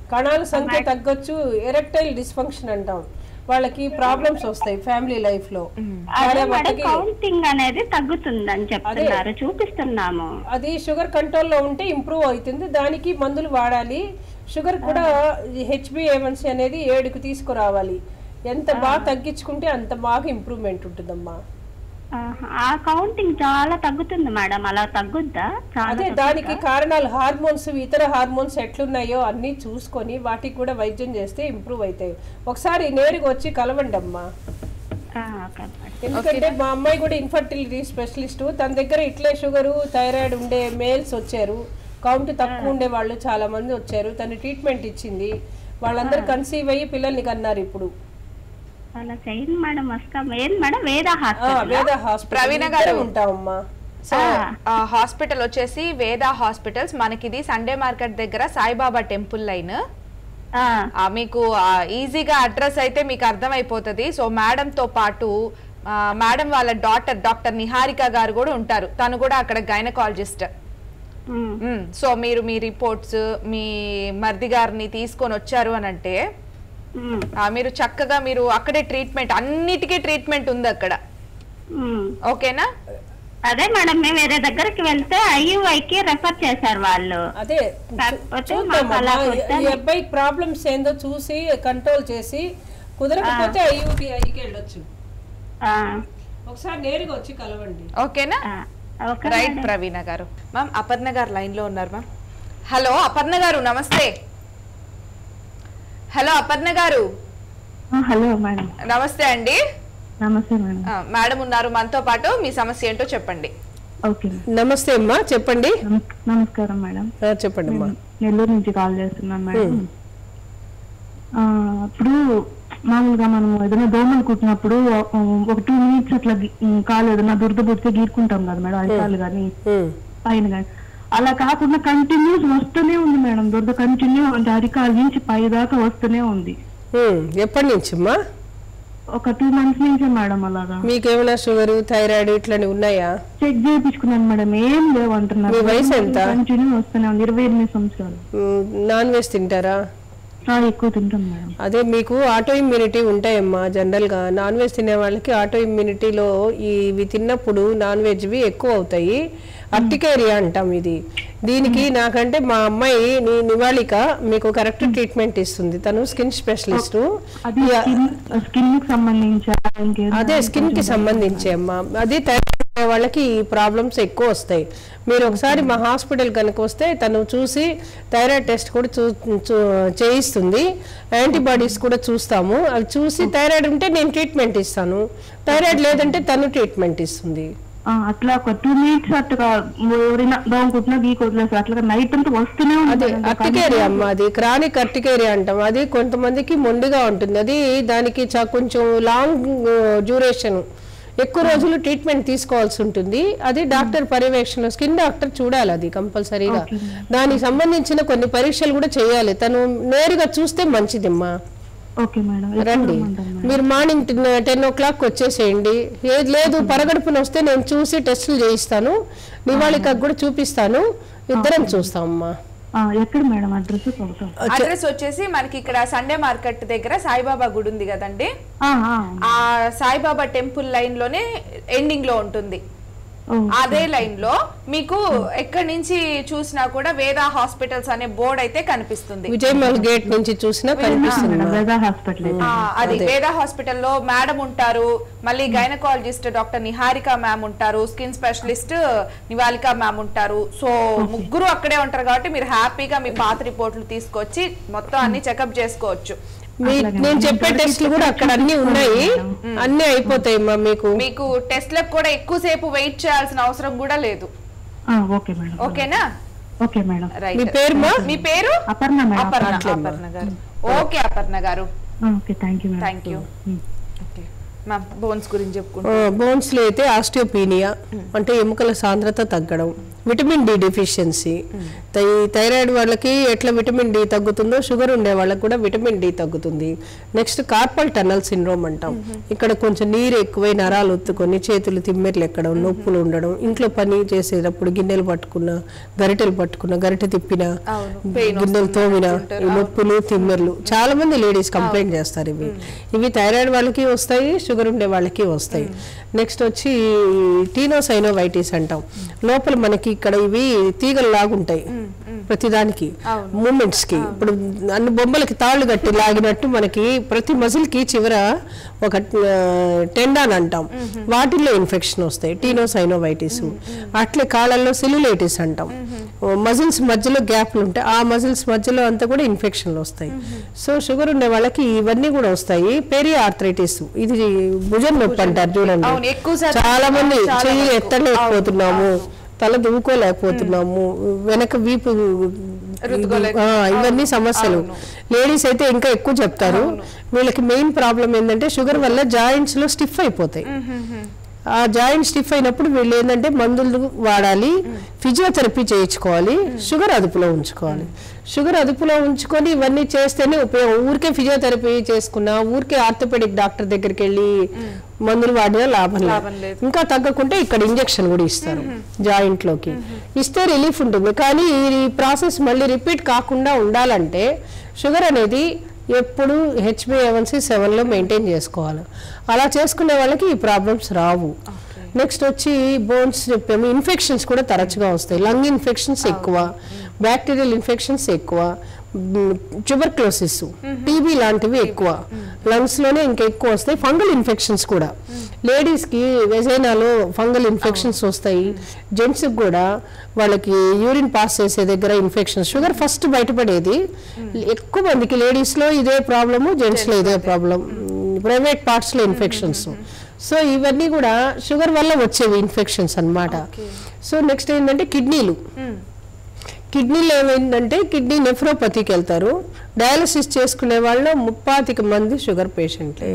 కణాల సంఖ్య తగ్గొచ్చు ఎరెక్టైల్ డిస్ఫంక్షన్ అంటాం వాళ్ళకి ప్రాబ్లమ్స్ వస్తాయి ఫ్యామిలీ లైఫ్ లో అదే భార్య మేడం భర్తకి కౌంటింగ్ అనేది తగ్గుతుందని చెప్తున్నారు చూపిస్తున్నాము అది షుగర్ కంట్రోల్లో ఉంటే ఇంప్రూవ్ అవుతుంది దానికి మందులు వాడాలి షుగర్ కూడా హెచ్బిఏవన్సీ అనేది ఏడుకు తీసుకురావాలి ఎంత బాగా తగ్గించుకుంటే అంత బాగా ఇంప్రూవ్మెంట్ ఉంటుందమ్మా ఆహా. ఆ కౌంటింగ్ చాలా తగ్గుతుంది మేడం అలా తగ్గుద్దా చాలా అదే దానికి కారణాలు హార్మోన్స్ ఇతర హార్మోన్స్ ఎట్లున్నాయో అన్నీ చూసుకొని వాటికి కూడా వైద్యం చేస్తే ఇంప్రూవ్ అవుతాయి ఒకసారి నేరుగా వచ్చి కలవండి అమ్మా ఆ, ఓకే మేడం ఎందుకంటే మా అమ్మాయి కూడా ఇన్ఫర్టిలిటీ స్పెషలిస్ట్ తన దగ్గర ఇట్లే షుగరు థైరాయిడ్ ఉండే మేల్స్ వచ్చారు కౌంట్ తక్కువ ఉండే వాళ్ళు చాలా మంది వచ్చారు తను ట్రీట్మెంట్ ఇచ్చింది వాళ్ళందరూ కన్సీవ్ అయ్యి పిల్లల్ని కన్నారు ఇప్పుడు అలా చేయండి మేడం వస్తాం ఏం మేడం వేద ఆ, హాస్పిటల్ వేద హాస్పిటల్ ప్రవీణ గారు. ఇద్దరం ఉంటామమ్మా సో హాస్పిటల్ వచ్చేసి వేద హాస్పిటల్స్ మనకిది సండే మార్కెట్ దగ్గర సాయిబాబా టెంపుల్ లైన్ ఆ, మీకు ఆ, ఈజీగా అడ్రస్ అయితే మీకు అర్థమైపోతుంది సో మేడం తో పాటు ఆ, మేడం వాళ్ళ డాటర్ డాక్టర్ నిహారిక గారు కూడా ఉంటారు తను కూడా అక్కడ గైనకాలజిస్ట్ సో మీరు మీ రిపోర్ట్స్ మీ మర్ది గారిని తీసుకొని వచ్చారు అని అంటే ఆ, మీరు చక్కగా మీరు అక్కడే ట్రీట్మెంట్ అన్నిటికీ ట్రీట్మెంట్ ఉంది అక్కడ ఓకేనా అదే మేడం మేము వేరే దగ్గరికి వెళ్తే ఐయుఐకి రెఫర్ చేశారు వాళ్ళు అదే కాకపోతే చూద్దాం మాకు అలా అమ్మా. కుట్టని- ఈ అబ్బాయి ప్రాబ్లమ్స్ ఏందో చూసి కంట్రోల్ చేసి కుదరకపోతే ఐయూటీఐకి వెళ్ళొచ్చు ఆ, ఒకసారి నేరుగా వచ్చి కలవండి ఓకేనా ఆ, ఓకే రైట్ మేడం. ప్రవీణ గారు మ్యామ్ అపర్ణ గారు లైన్ లో ఉన్నారు మ్యామ్ హలో అపర్ణ గారు నమస్తే హలో అపర్ణ గారు హలో మేడం నమస్తే అండి నమస్తే మేడం ఆ, మేడం ఉన్నారు మనతో పాటు మీ సమస్య ఏంటో చెప్పండి ఓకే నమస్తే అమ్మా చెప్పండి నమస్- నమస్కారం మేడం ఆ, చెప్పండి అమ్మా నెల్లూరు నుంచి కాల్ చేస్తున్నాం మేడం ఆ, ఇప్పుడు మామూలుగా మనం ఏదైనా దోమలు కుట్టినప్పుడు ఆ, ఒక టూ మినిట్స్ అట్లా గి- ఉమ్, కాలు ఏదైనా దురద పుడితే గీరుకుంటాం కదా మేడం అరికాలు కానీ ఉమ్. పైన కానీ అలా కాకుండా కంటిన్యూస్ వస్తూనే ఉంది మేడం దురద కంటిన్యూ అంటే అరికాల నుంచి పై దాకా వస్తూనే ఉంది ఉమ్. ఎప్పటి నుంచి అమ్మా ఒక టూ మంత్స్ నుంచే మేడం అలాగా మీకేమైనా షుగర్ థైరాయిడ్ ఇట్లాంటివి ఉన్నాయా చెక్ చేయించుకున్నాను మేడం ఏం లేవు అంటున్నారు మీ వయసు ఎంత? కంటిన్యూ వస్తూనే ఉంది ఇరవై ఎనిమిది సంవత్సరాలు ఉమ్, నాన్ వెజ్ తింటారా చాలా ఎక్కువ తింటాం మేడం అదే మీకు ఆటో ఇమ్యూనిటీ ఉంటాయమ్మా జనరల్గా నాన్ వెజ్ తినే వాళ్ళకి ఆటో ఇమ్యూనిటీలో ఇవి తిన్నప్పుడు నాన్ వెజ్వి ఎక్కువ అవుతాయి అర్టికేరియా అంటాం ఇది దీనికి నాకంటే మా అమ్మాయి నీ నివాళిక మీకు కరెక్ట్ ట్రీట్మెంట్ ఇస్తుంది తను స్కిన్ స్పెషలిస్ట్ అది స్కిన్ స్కిన్ కి సంబంధించి ఇంకేం అదే స్కిన్ కి సంబంధించి అమ్మా అది థైరాయిడ్ ఉండే వాళ్ళకి ఈ ప్రాబ్లమ్స్ ఎక్కువ వస్తాయి మీరు ఒకసారి మా హాస్పిటల్ కనుక వస్తే తను చూసి థైరాయిడ్ టెస్ట్ కూడా చూ చూ- చేయిస్తుంది యాంటీబాడీస్ కూడా చూస్తాము అవి చూసి థైరాయిడ్ ఉంటే నేను ట్రీట్మెంట్ ఇస్తాను థైరాయిడ్ లేదంటే తను ట్రీట్మెంట్ ఇస్తుంది ఆ, అట్లా ఒక టూ మినిట్స్ అట్లా ఎవరైనా దోమ కుట్టినా గీకి వదిలేసి అట్లా నైట్ అంతా వస్తూనే ఉంది అదే మేడం. అర్టికేరియా అమ్మ అది క్రానిక్ అర్టికేరియా అంటాం అది కొంతమందికి మొండిగా ఉంటుంది అది దానికి చ- కొంచెం లాంగ్ డ్యూరేషన్ ఎక్కువ రోజులు ట్రీట్మెంట్ తీసుకోవాల్సి ఉంటుంది అది డాక్టర్ పర్యవేక్షణ స్కిన్ డాక్టర్ చూడాలి అది కంపల్సరీగా దానికి సంబంధించిన కొన్ని పరీక్షలు కూడా చేయాలి తను నేరుగా చూస్తే మంచిదమ్మా ఓకే మేడం ఎప్పుడు రండి రమ్మంటారు మేడం? మీరు మార్నింగ్ టెన్ ఓ క్లాక్ వచ్చేసేయండి ఏది లేదు పరగడుపున వస్తే నేను చూసి టెస్టులు చేయిస్తాను నివాళికకు కూడా చూపిస్తాను ఇద్దరం చూస్తామమ్మా ఆ, ఎక్కడ మేడం అడ్రస్ చెబుతాం అడ్రస్ వచ్చేసి మనకి ఇక్కడ సండే మార్కెట్ దగ్గర సాయిబాబా గుడి ఉంది కదండి ఆ, ఆ, ఆ సాయిబాబా టెంపుల్ లైన్ లోనే ఎండింగ్ లో ఉంటుంది ఓ, అదే లైన్ లో మీకు ఎక్కడి నుంచి చూసినా కూడా వేద హాస్పిటల్స్ అనే బోర్డు అయితే కనిపిస్తుంది విజయమల్ గేట్ నుంచి చూసినా కనిపిస్తుంది మేడం వేదా హాస్పిటల్ అయితే ఆ, అది వేద హాస్పిటల్లో మేడం ఉంటారు మళ్ళీ గైనకాలజిస్ట్ డాక్టర్ నిహారిక మ్యామ్ ఉంటారు స్కిన్ స్పెషలిస్ట్ నివాలిక మ్యామ్ ఉంటారు సో ముగ్గురు అక్కడే ఉంటారు కాబట్టి మీరు హ్యాపీగా మీ పాత రిపోర్ట్లు తీసుకొచ్చి మొత్తం అన్ని చెకప్ చేసుకోవచ్చు మీ నేను చెప్పే టెస్ట్లు కూడా అక్కడ అన్ని ఉన్నాయి అన్ని అయిపోతాయి మా మీకు మీకు టెస్ట్లకు కూడా ఎక్కువసేపు వెయిట్ చేయాల్సిన అవసరం కూడా లేదు ఆ, ఓకే మేడం ఓకేనా ఓకే మేడం రైట్ మీ పేరు మా మీ పేరు అపర్ణ మేడం అపర్ణ అపర్ణ గారు ఓకే అపర్ణ గారు ఆ, okay thank you madam thank you um. Okay ma'am bones గురించి చెప్పుకుంటాం బోన్స్ లో అయితే ఆస్టియోపీనియా అంటే ఎముకల సాంద్రత తగ్గడం విటమిన్ డి డెఫిషియన్సీ థైరాయిడ్ వాళ్ళకి ఎట్లా విటమిన్ డి తగ్గుతుందో షుగర్ ఉండే వాళ్ళకి కూడా విటమిన్ డి తగ్గుతుంది నెక్స్ట్ కార్పల్ టన్నల్ సిండ్రోమ్ అంటాం ఇక్కడ కొంచెం నీరు ఎక్కువై నరాలు ఒత్తుకొని చేతులు తిమ్మెర్లు ఎక్కడం నొప్పులు ఉండడం ఇంట్లో పని చేసేటప్పుడు గిన్నెలు పట్టుకున్నా గరిటెలు పట్టుకున్నా గరిటె తిప్పినా అవును, pain గిన్నెలు తోమినా ఈ నొప్పులు తిమ్మెర్లు చాలా మంది లేడీస్ కంప్లైంట్ చేస్తారు ఇవి ఇవి థైరాయిడ్ వాళ్ళకి వస్తాయి షుగర్ ఉండే వాళ్ళకి వస్తాయి నెక్స్ట్ వచ్చి టీనోసైనోవైటిస్ అంటాం లోపల మనకి ఇక్కడ ఇవి తీగలు లాగుంటాయి ప్రతిదానికి మూమెంట్స్ కి ఇప్పుడు అన్ని బొమ్మలకి తాళ్ళు కట్టి లాగినట్టు మనకి ప్రతి మజిల్ కి చివర ఒక టెండాన్ అంటాం వాటిల్లో ఇన్ఫెక్షన్ వస్తాయి టీనోసైనోవైటిస్ అట్లే కాళ్ళల్లో సెల్యులైటిస్ అంటాం మజిల్స్ మధ్యలో గ్యాప్లు ఉంటాయి ఆ మజిల్స్ మధ్యలో అంతా కూడా ఇన్ఫెక్షన్లు వస్తాయి సో షుగర్ ఉండే వాళ్ళకి ఇవన్నీ కూడా వస్తాయి పెరి ఆర్థరైటిస్ ఇది భుజం నొప్పి అంటారు చూడండి అవును, ఎక్కువ శాతం- చాలా మంది చాలా చెయ్యి వరకు. ఎత్తలేకపోతున్నాము తల దువ్వుకోలేకపోతున్నాము వెనక వీపు రుద్దుకోలేక- ఆ, ఇవన్నీ సమస్యలు అవును. లేడీస్ అయితే ఇంకా ఎక్కువ చెప్తారు వీళ్ళకి మెయిన్ ప్రాబ్లం ఏంటంటే షుగర్ వల్ల జాయింట్స్ లో స్టిఫ్ అయిపోతాయి ఆ జాయింట్ స్టిఫ్ అయినప్పుడు వీళ్ళు ఏంటంటే మందులు వాడాలి ఫిజియోథెరపీ చేయించుకోవాలి షుగర్ అదుపులో ఉంచుకోవాలి షుగర్ అదుపులో ఉంచుకొని ఇవన్నీ చేస్తేనే ఉపయోగం ఊరికే ఫిజియోథెరపీ చేసుకున్నా ఊరికే ఆర్థోపెడిక్ డాక్టర్ దగ్గరికి వెళ్ళి మందులు వాడినా లాభం లాభం లేదు లేదు. ఇంకా తగ్గకుంటే ఇక్కడ ఇంజెక్షన్ కూడా ఇస్తారు జాయింట్ లోకి ఇస్తే రిలీఫ్ ఉంటుంది కానీ ఈ ప్రాసెస్ మళ్ళీ రిపీట్ కాకుండా ఉండాలంటే షుగర్ అనేది ఎప్పుడు హెచ్బిఏవన్సీ సెవెన్లో మెయింటైన్ చేసుకోవాలి అలా చేసుకునే వాళ్ళకి ఈ ప్రాబ్లమ్స్ రావు నెక్స్ట్ వచ్చి బోన్స్ చెప్పాము ఇన్ఫెక్షన్స్ కూడా తరచుగా వస్తాయి లంగ్ ఇన్ఫెక్షన్స్ ఎక్కువ బ్యాక్టీరియల్ ఇన్ఫెక్షన్స్ ఎక్కువ ట్యూబర్క్లోసిస్ టీబీ లాంటివి ఎక్కువ లంగ్స్ లోనే ఇంకా ఎక్కువ వస్తాయి ఫంగల్ ఇన్ఫెక్షన్స్ కూడా లేడీస్ కి వెజైనాలో ఫంగల్ ఇన్ఫెక్షన్స్ వస్తాయి జెంట్స్ కూడా వాళ్ళకి యూరిన్ పాస్ చేసే దగ్గర ఇన్ఫెక్షన్స్ షుగర్ ఫస్ట్ బయటపడేది ఎక్కువ మందికి లేడీస్ లో ఇదే ప్రాబ్లము జెంట్స్ లో ఇదే ప్రాబ్లం ప్రైవేట్ పార్ట్స్ లో ఇన్ఫెక్షన్స్ సో ఇవన్నీ కూడా షుగర్ వల్ల వచ్చేవి ఇన్ఫెక్షన్స్ అన్నమాట సో నెక్స్ట్ ఏంటంటే కిడ్నీలు కిడ్నీలో ఏమైందంటే కిడ్నీ నెఫ్రోపతికి వెళ్తారు డయాలసిస్ చేసుకునే వాళ్ళు ముప్పాతిక మంది షుగర్ పేషెంట్లే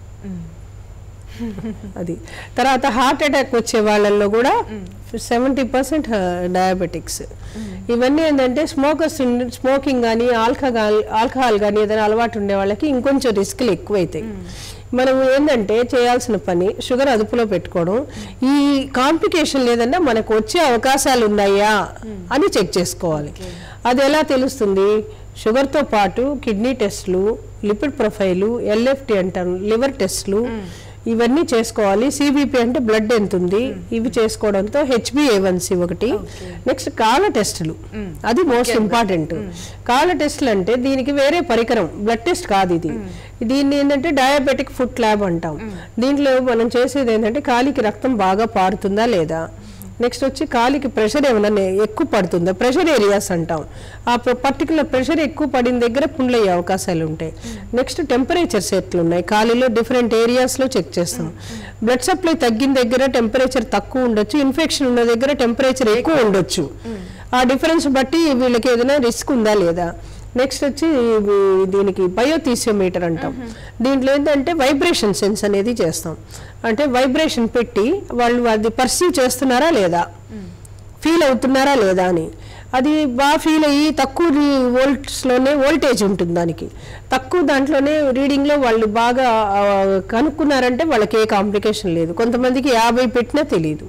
అది తర్వాత హార్ట్ అటాక్ వచ్చే వాళ్ళల్లో కూడా సెవెంటీ పర్సెంట్ డయాబెటిక్స్ ఇవన్నీ ఏంటంటే స్మోకర్స్ స్మోకింగ్ కానీ ఆల్కహాల్ ఆల్కహాల్ కానీ ఏదైనా అలవాటు ఉండే వాళ్ళకి ఇంకొంచెం రిస్క్లు ఎక్కువైతాయి మనం ఏంటంటే చేయాల్సిన పని షుగర్ అదుపులో పెట్టుకోవడం ఈ కాంప్లికేషన్ లేదన్నా మనకు వచ్చే అవకాశాలు ఉన్నాయా అని చెక్ చేసుకోవాలి అది ఎలా తెలుస్తుంది షుగర్తో పాటు కిడ్నీ టెస్ట్లు లిపిడ్ ప్రొఫైలు ఎల్ఎఫ్టి అంటారు లివర్ టెస్ట్లు ఇవన్నీ చేసుకోవాలి సిబిపి అంటే బ్లడ్ ఎంత ఉంది ఇవి చేసుకోవడంతో హెచ్బిఏవన్సి ఒకటి నెక్స్ట్ కాళ్ళ టెస్టులు అది మోస్ట్ ఇంపార్టెంట్ కాళ్ళ టెస్టులు అంటే దీనికి వేరే పరికరం బ్లడ్ టెస్ట్ కాదు ఇది దీన్ని ఏంటంటే డయాబెటిక్ ఫుట్ ల్యాబ్ అంటాం దీంట్లో మనం చేసేది ఏంటంటే కాలికి రక్తం బాగా పారుతుందా లేదా నెక్స్ట్ వచ్చి కాలికి ప్రెషర్ ఏమైనా నే- ఎక్కువ పడుతుందా ప్రెషర్ ఏరియాస్ అంటాం ఆ పర్టికులర్ ప్రెషర్ ఎక్కువ పడిన దగ్గర పుండ్లు అయ్యే అవకాశాలు ఉంటాయి నెక్స్ట్ టెంపరేచర్స్ ఎట్లున్నాయి కాలిలో డిఫరెంట్ ఏరియాస్లో చెక్ చేస్తాం బ్లడ్ సప్లై తగ్గిన దగ్గర టెంపరేచర్ తక్కువ ఉండొచ్చు ఇన్ఫెక్షన్ ఉన్న దగ్గర టెంపరేచర్ ఎక్కువ ఉండొచ్చు ఆ డిఫరెన్స్ బట్టి వీళ్ళకి ఏదైనా రిస్క్ ఉందా లేదా నెక్స్ట్ వచ్చి ఇవి దీనికి బయోథీసియోమీటర్ అంటాం దీంట్లో ఏంటంటే వైబ్రేషన్ సెన్స్ అనేది చేస్తాం అంటే వైబ్రేషన్ పెట్టి వాళ్ళు అది పర్సీవ్ చేస్తున్నారా లేదా ఫీల్ అవుతున్నారా లేదా అని అది బాగా ఫీల్ అయ్యి తక్కువ వోల్ట్స్లోనే వోల్టేజ్ ఉంటుంది దానికి తక్కువ దాంట్లోనే రీడింగ్లో వాళ్ళు బాగా ఆ, కనుక్కున్నారంటే వాళ్ళకి ఏ కాంప్లికేషన్ లేదు కొంతమందికి యాభై పెట్టినా తెలియదు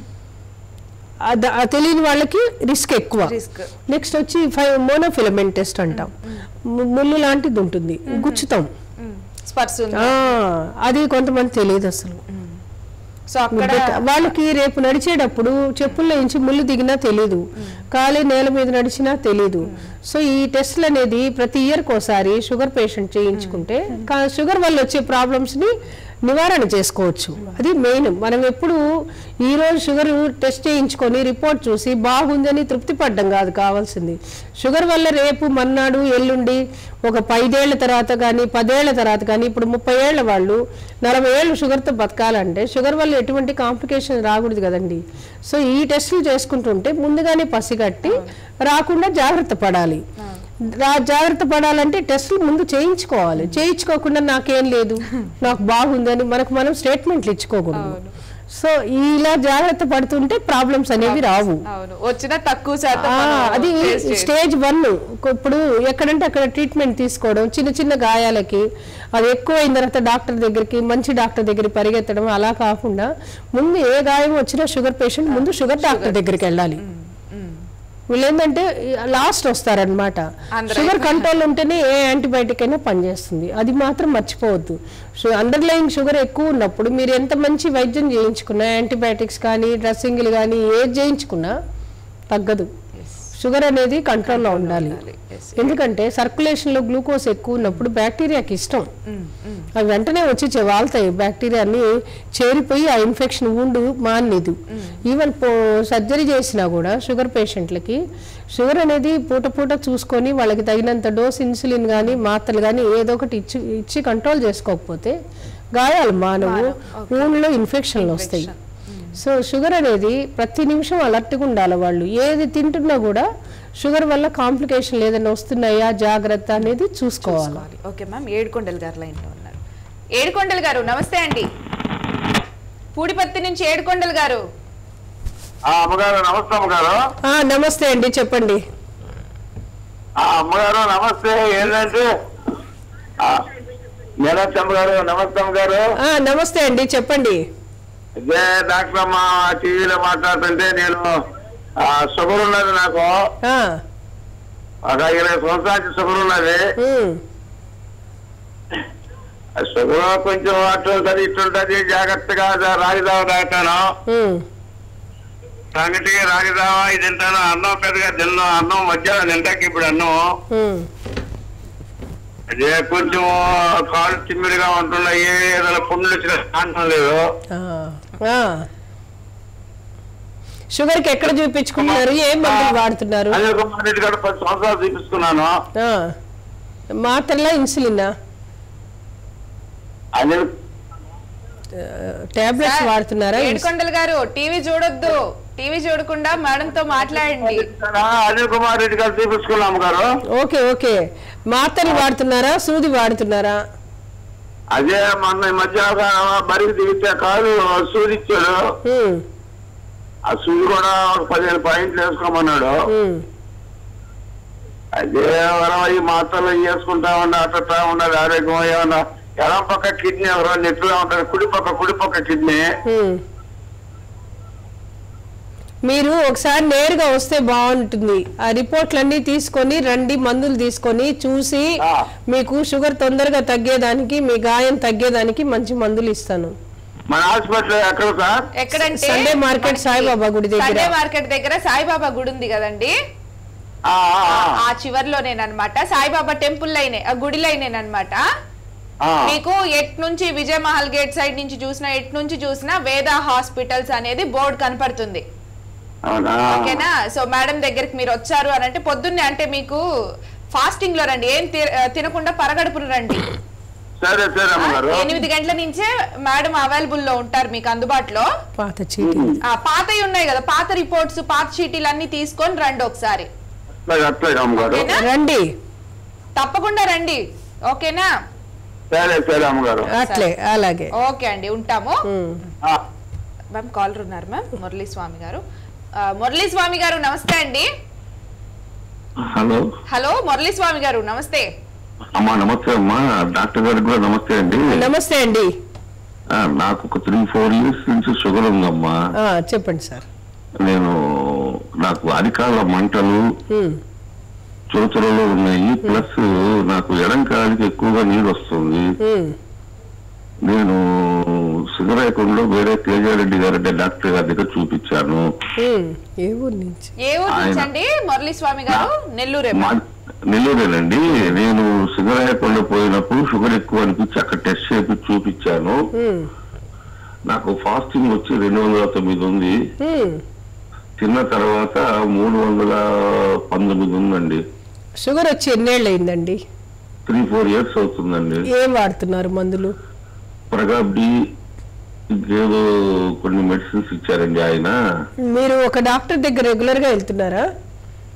ఆ ద- ఆ తెలియని వాళ్ళకి రిస్క్ ఎక్కువ Risk. నెక్స్ట్ వచ్చి ఫైవ్ మోనోఫిలమెంట్ టెస్ట్ అంటాం ము- ముళ్ళు లాంటిది ఉంటుంది గుచ్చుతాం స్పర్శ ఉంది ఆ, అది కొంతమంది తెలియదు అసలు సో అక్కడ బట్ వాళ్ళకి రేపు నడిచేటప్పుడు చెప్పుల్లో నుంచి ముళ్ళు దిగినా తెలీదు కాలే నేల మీద నడిచినా తెలీదు సో ఈ టెస్ట్లు అనేది ప్రతి ఇయర్కి ఒకసారి షుగర్ పేషెంట్ చేయించుకుంటే కా- షుగర్ వల్ల వచ్చే ప్రాబ్లమ్స్ ని నివారణ చేసుకోవచ్చు అది మెయిన్ మనం ఎప్పుడు ఈ రోజు షుగర్ టెస్ట్ చేయించుకొని రిపోర్ట్ చూసి బాగుందని తృప్తి పడ్డం కాదు కావాల్సింది షుగర్ వల్ల రేపు మన్నాడు ఎల్లుండి ఒక పైదేళ్ల తర్వాత కానీ పదేళ్ల తర్వాత కానీ ఇప్పుడు ముప్పై ఏళ్ల వాళ్ళు నలభై ఏళ్ళు షుగర్తో బతకాలంటే షుగర్ వల్ల ఎటువంటి కాంప్లికేషన్ రాకూడదు కదండి సో ఈ టెస్టులు చేసుకుంటుంటే ముందుగానే పసిగట్టి రాకుండా జాగ్రత్త పడాలి రా- జాగ్రత్త పడాలంటే టెస్టులు ముందు చేయించుకోవాలి చేయించుకోకుండా నాకేం లేదు నాకు బాగుందని మనకు మనం స్టేట్మెంట్లు ఇచ్చుకోకూడదు సో ఇలా జాగ్రత్త పడుతుంటే ప్రాబ్లమ్స్ అనేవి రావు అవును వచ్చిన తక్కువ శాతం ఆ, మనం అది face చేయొచ్చు. స్టేజ్ వన్ ఇప్పుడు ఎక్కడంటే అక్కడ ట్రీట్మెంట్ తీసుకోవడం చిన్న చిన్న గాయాలకి అది ఎక్కువ అయిన తర్వాత డాక్టర్ దగ్గరికి మంచి డాక్టర్ దగ్గరికి పరిగెత్తడం అలా కాకుండా ముందు ఏ గాయం వచ్చినా షుగర్ పేషెంట్ ముందు షుగర్ డాక్టర్ దగ్గరికి వెళ్ళాలి వీళ్ళు ఏంటంటే లాస్ట్ వస్తారనమాట అందరూ షుగర్ కంట్రోల్ ఉంటేనే ఏ యాంటీబయాటిక్ అయినా పనిచేస్తుంది అది మాత్రం మర్చిపోవద్దు అండర్లయింగ్ షుగర్ ఎక్కువ ఉన్నప్పుడు మీరు ఎంత మంచి వైద్యం చేయించుకున్నా యాంటీబయాటిక్స్ కానీ డ్రెస్సింగ్లు కానీ ఏది చేయించుకున్నా తగ్గదు షుగర్ అనేది కంట్రోల్లో ఉండాలి ఎందుకంటే సర్క్యులేషన్ లో గ్లూకోజ్ ఎక్కువ ఉన్నప్పుడు బ్యాక్టీరియాకి ఇష్టం అవి వెంటనే వచ్చి చె- వాళ్తాయి బ్యాక్టీరియా అన్ని చేరిపోయి ఆ ఇన్ఫెక్షన్ ఉండు మానేదు ఈవెన్ సర్జరీ చేసినా కూడా షుగర్ పేషెంట్లకి షుగర్ అనేది పూట పూట చూసుకొని వాళ్ళకి తగినంత డోస్ ఇన్సులిన్ కానీ మాత్రలు కానీ ఏదో ఒకటి ఇచ్చి ఇచ్చి కంట్రోల్ చేసుకోకపోతే గాయాలు మానవు ఊళ్ళో ఇన్ఫెక్షన్లు వస్తాయి సో షుగర్ అనేది ప్రతి నిమిషం అలర్ట్గా ఉండాలి వాళ్ళు ఏది తింటున్నా కూడా షుగర్ వల్ల కాంప్లికేషన్లు ఏదైనా వస్తున్నాయా జాగ్రత్త అనేది చూసుకోవాలి ఓకే మ్యామ్ ఏడుకొండలు గారు లైన్లో ఉన్నారు ఏడుకొండలు గారు నమస్తే అండి పూడిపత్తి నుంచి ఏడుకొండలు గారు ఆ అమ్మగారు నమస్తే అమ్మగారు ఆ, నమస్తే అండి చెప్పండి ఆ అమ్మగారు నమస్తే ఏంటంటే ఆ, మీనాక్షి అమ్మగారు నమస్తే అమ్మగారు ఆ, నమస్తే అండి చెప్పండి ఇదే డాక్టర్ అమ్మ టీవీలో మాట్లాడుతుంటే నేను ఆ, షుగర్ ఉన్నది నాకు ఆ, ఒక ఇరవై సంవత్సరాలకి షుగర్ ఉన్నది ఉమ్, ఆ షుగర్ కొంచెం అటు ఉంటుంది ఇటు ఉంటుంది జాగ్రత్తగా రాగిదావ తాగుతాను ఉమ్, సంగటికి రాగిదావ ఇది తింటాను అన్నం పెద్దగా తిన్నాను అన్నం మధ్యాహ్నం తింటాకి ఇప్పుడు అన్నం ఉమ్. అదే కొంచెం కాళ్ళు తిమ్మిడిగా ఉంటున్నాయి ఏదైనా పుండ్లు వచ్చిన కాంటం లేదు ఆ, ఆ. షుగర్కి ఎక్కడ చూపించుకుంటున్నారు ఏ మందులు వాడుతున్నారు అదే ఒక రెడ్డి గారు పది సంవత్సరాలు చూపిస్తున్నాను ఆ, మాత్రలా ఇన్సులినా అదే టాబ్లెట్స్ సార్, వాడుతున్నారా ఏడుకొండలు గారు టీవీ చూడొద్దు టీవీ చూడకుండా మేడంతో మాట్లాడండి అనిల్ కుమార్ రెడ్డి గారు చూపించుకున్నాము గారు ఓకే ఓకే మాత్రలు వాడుతున్నారా సూది వాడుతున్నారా అదే మొన్న ఈ మధ్య ఒక బరికి దిగితే కాదు సూది ఇచ్చాడు ఉమ్, ఆ సూది కూడా ఒక పదిహేను పాయింట్లు వేసుకోమన్నాడు ఉమ్. అదే మనం ఈ మాత్రలు వేసుకుంటా ఉన్నా అట్లా ఉన్నది ఆరోగ్యం ఏమన్నా ఎడం పక్క కిడ్నీ ఎవరో నెట్టుగా ఉంటుంది కుడి పక్క కుడి పక్క కిడ్నీ హ్మ్. మీరు ఒకసారి నేరుగా వస్తే బాగుంటుంది ఆ రిపోర్ట్లన్నీ తీసుకొని రండి మందులు తీసుకొని చూసి ఆ. మీకు షుగర్ తొందరగా తగ్గేదానికి మీ గాయం తగ్గేదానికి మంచి మందులు ఇస్తాను మన హాస్పిటల్ ఎక్కడ సార్ ఎక్కడంటే సండే మార్కెట్ మనకి సాయిబాబా గుడి దగ్గర. సండే మార్కెట్ దగ్గర సాయిబాబా గుడి ఉంది కదండి ఆ, ఆ, ఆ. ఆ చివర్లోనేనమాట సాయిబాబా టెంపుల్ లైనే ఆ గుడి లైనేనమాట ఆ. మీకు ఎట్ నుంచి విజయ మహల్ గేట్ సైడ్ నుంచి చూసినా ఎట్ నుంచి చూసినా వేద హాస్పిటల్స్ అనేది బోర్డు కనపడుతుంది అవునా ఓకేనా సో మేడం దగ్గరికి మీరు వచ్చారు అని అంటే పొద్దున్నే అంటే మీకు ఫాస్టింగ్ లో రండి ఏం తి- తినకుండా పరగడుపున రండి సరే సరే అమ్మగారు ఎనిమిది గంటల నుంచే మేడం అవైలబుల్ లో ఉంటారు మీకు అందుబాటులో పాత చీటీ ఆ పాతవి ఉన్నాయి కదా పాత రిపోర్ట్స్ పాత చీటీలు అన్ని తీసుకొని రండి ఒకసారి అట్లాగే అట్లాగే అమ్మగారు ఓకేనా రండి తప్పకుండా రండి ఓకేనా సరే సరే అమ్మగారు అట్లే అలాగే ఓకే అండి ఉంటాము హ్మ్. ఆ, మ్యామ్ కాలర్ ఉన్నారు మ్యామ్ మురళీ స్వామి గారు ఆ, మురళీ స్వామి గారు నమస్తే అండి హలో హలో మురళీ స్వామి గారు నమస్తే అమ్మా నమస్తే అమ్మా డాక్టర్ గారికి కూడా నమస్తే అండి నమస్తే అండి ఆ, నాకు ఒక త్రీ ఫోర్ ఇయర్స్ నుంచి షుగర్ ఉందమ్మా ఆ, చెప్పండి సార్ నేను నాకు అరికాల మంటలు హ్మ్. చురచురలు ఉన్నాయి ప్లస్ నాకు ఎడం కాలికి ఎక్కువగా నీరు వస్తుంది హ్మ్. నేను సిగరాయకుండా వేరే తేజారెడ్డి గారి డాక్టర్ గారి దగ్గర చూపించాను హ్మ్. ఏ ఊరు నుంచి ఏ ఊరు నుంచి ఆయన- అండి మురళీ స్వామి గారు నెల్లూరే మా నెల్లూరేనండి నేను సిగరాయకుండా పోయినప్పుడు షుగర్ ఎక్కువ అనిపించి అక్కడ టెస్ట్ చేసి చూపించాను హ్మ్. నాకు ఫాస్టింగ్ వచ్చి రెండు వందల తొమ్మిది ఉంది హ్మ్. తిన్న తర్వాత మూడు వందల పంతొమ్మిది ఉందండి షుగర్ వచ్చి ఎన్నేళ్ళు అయిందండి త్రీ ఫోర్ ఇయర్స్ అవుతుందండి ఏం వాడుతున్నారు మందులు ప్రగాబ్ డి ఇంకేదో కొన్ని మెడిసిన్స్ ఇచ్చారండి ఆయన మీరు ఒక డాక్టర్ దగ్గర రెగ్యులర్ గా వెళ్తున్నారా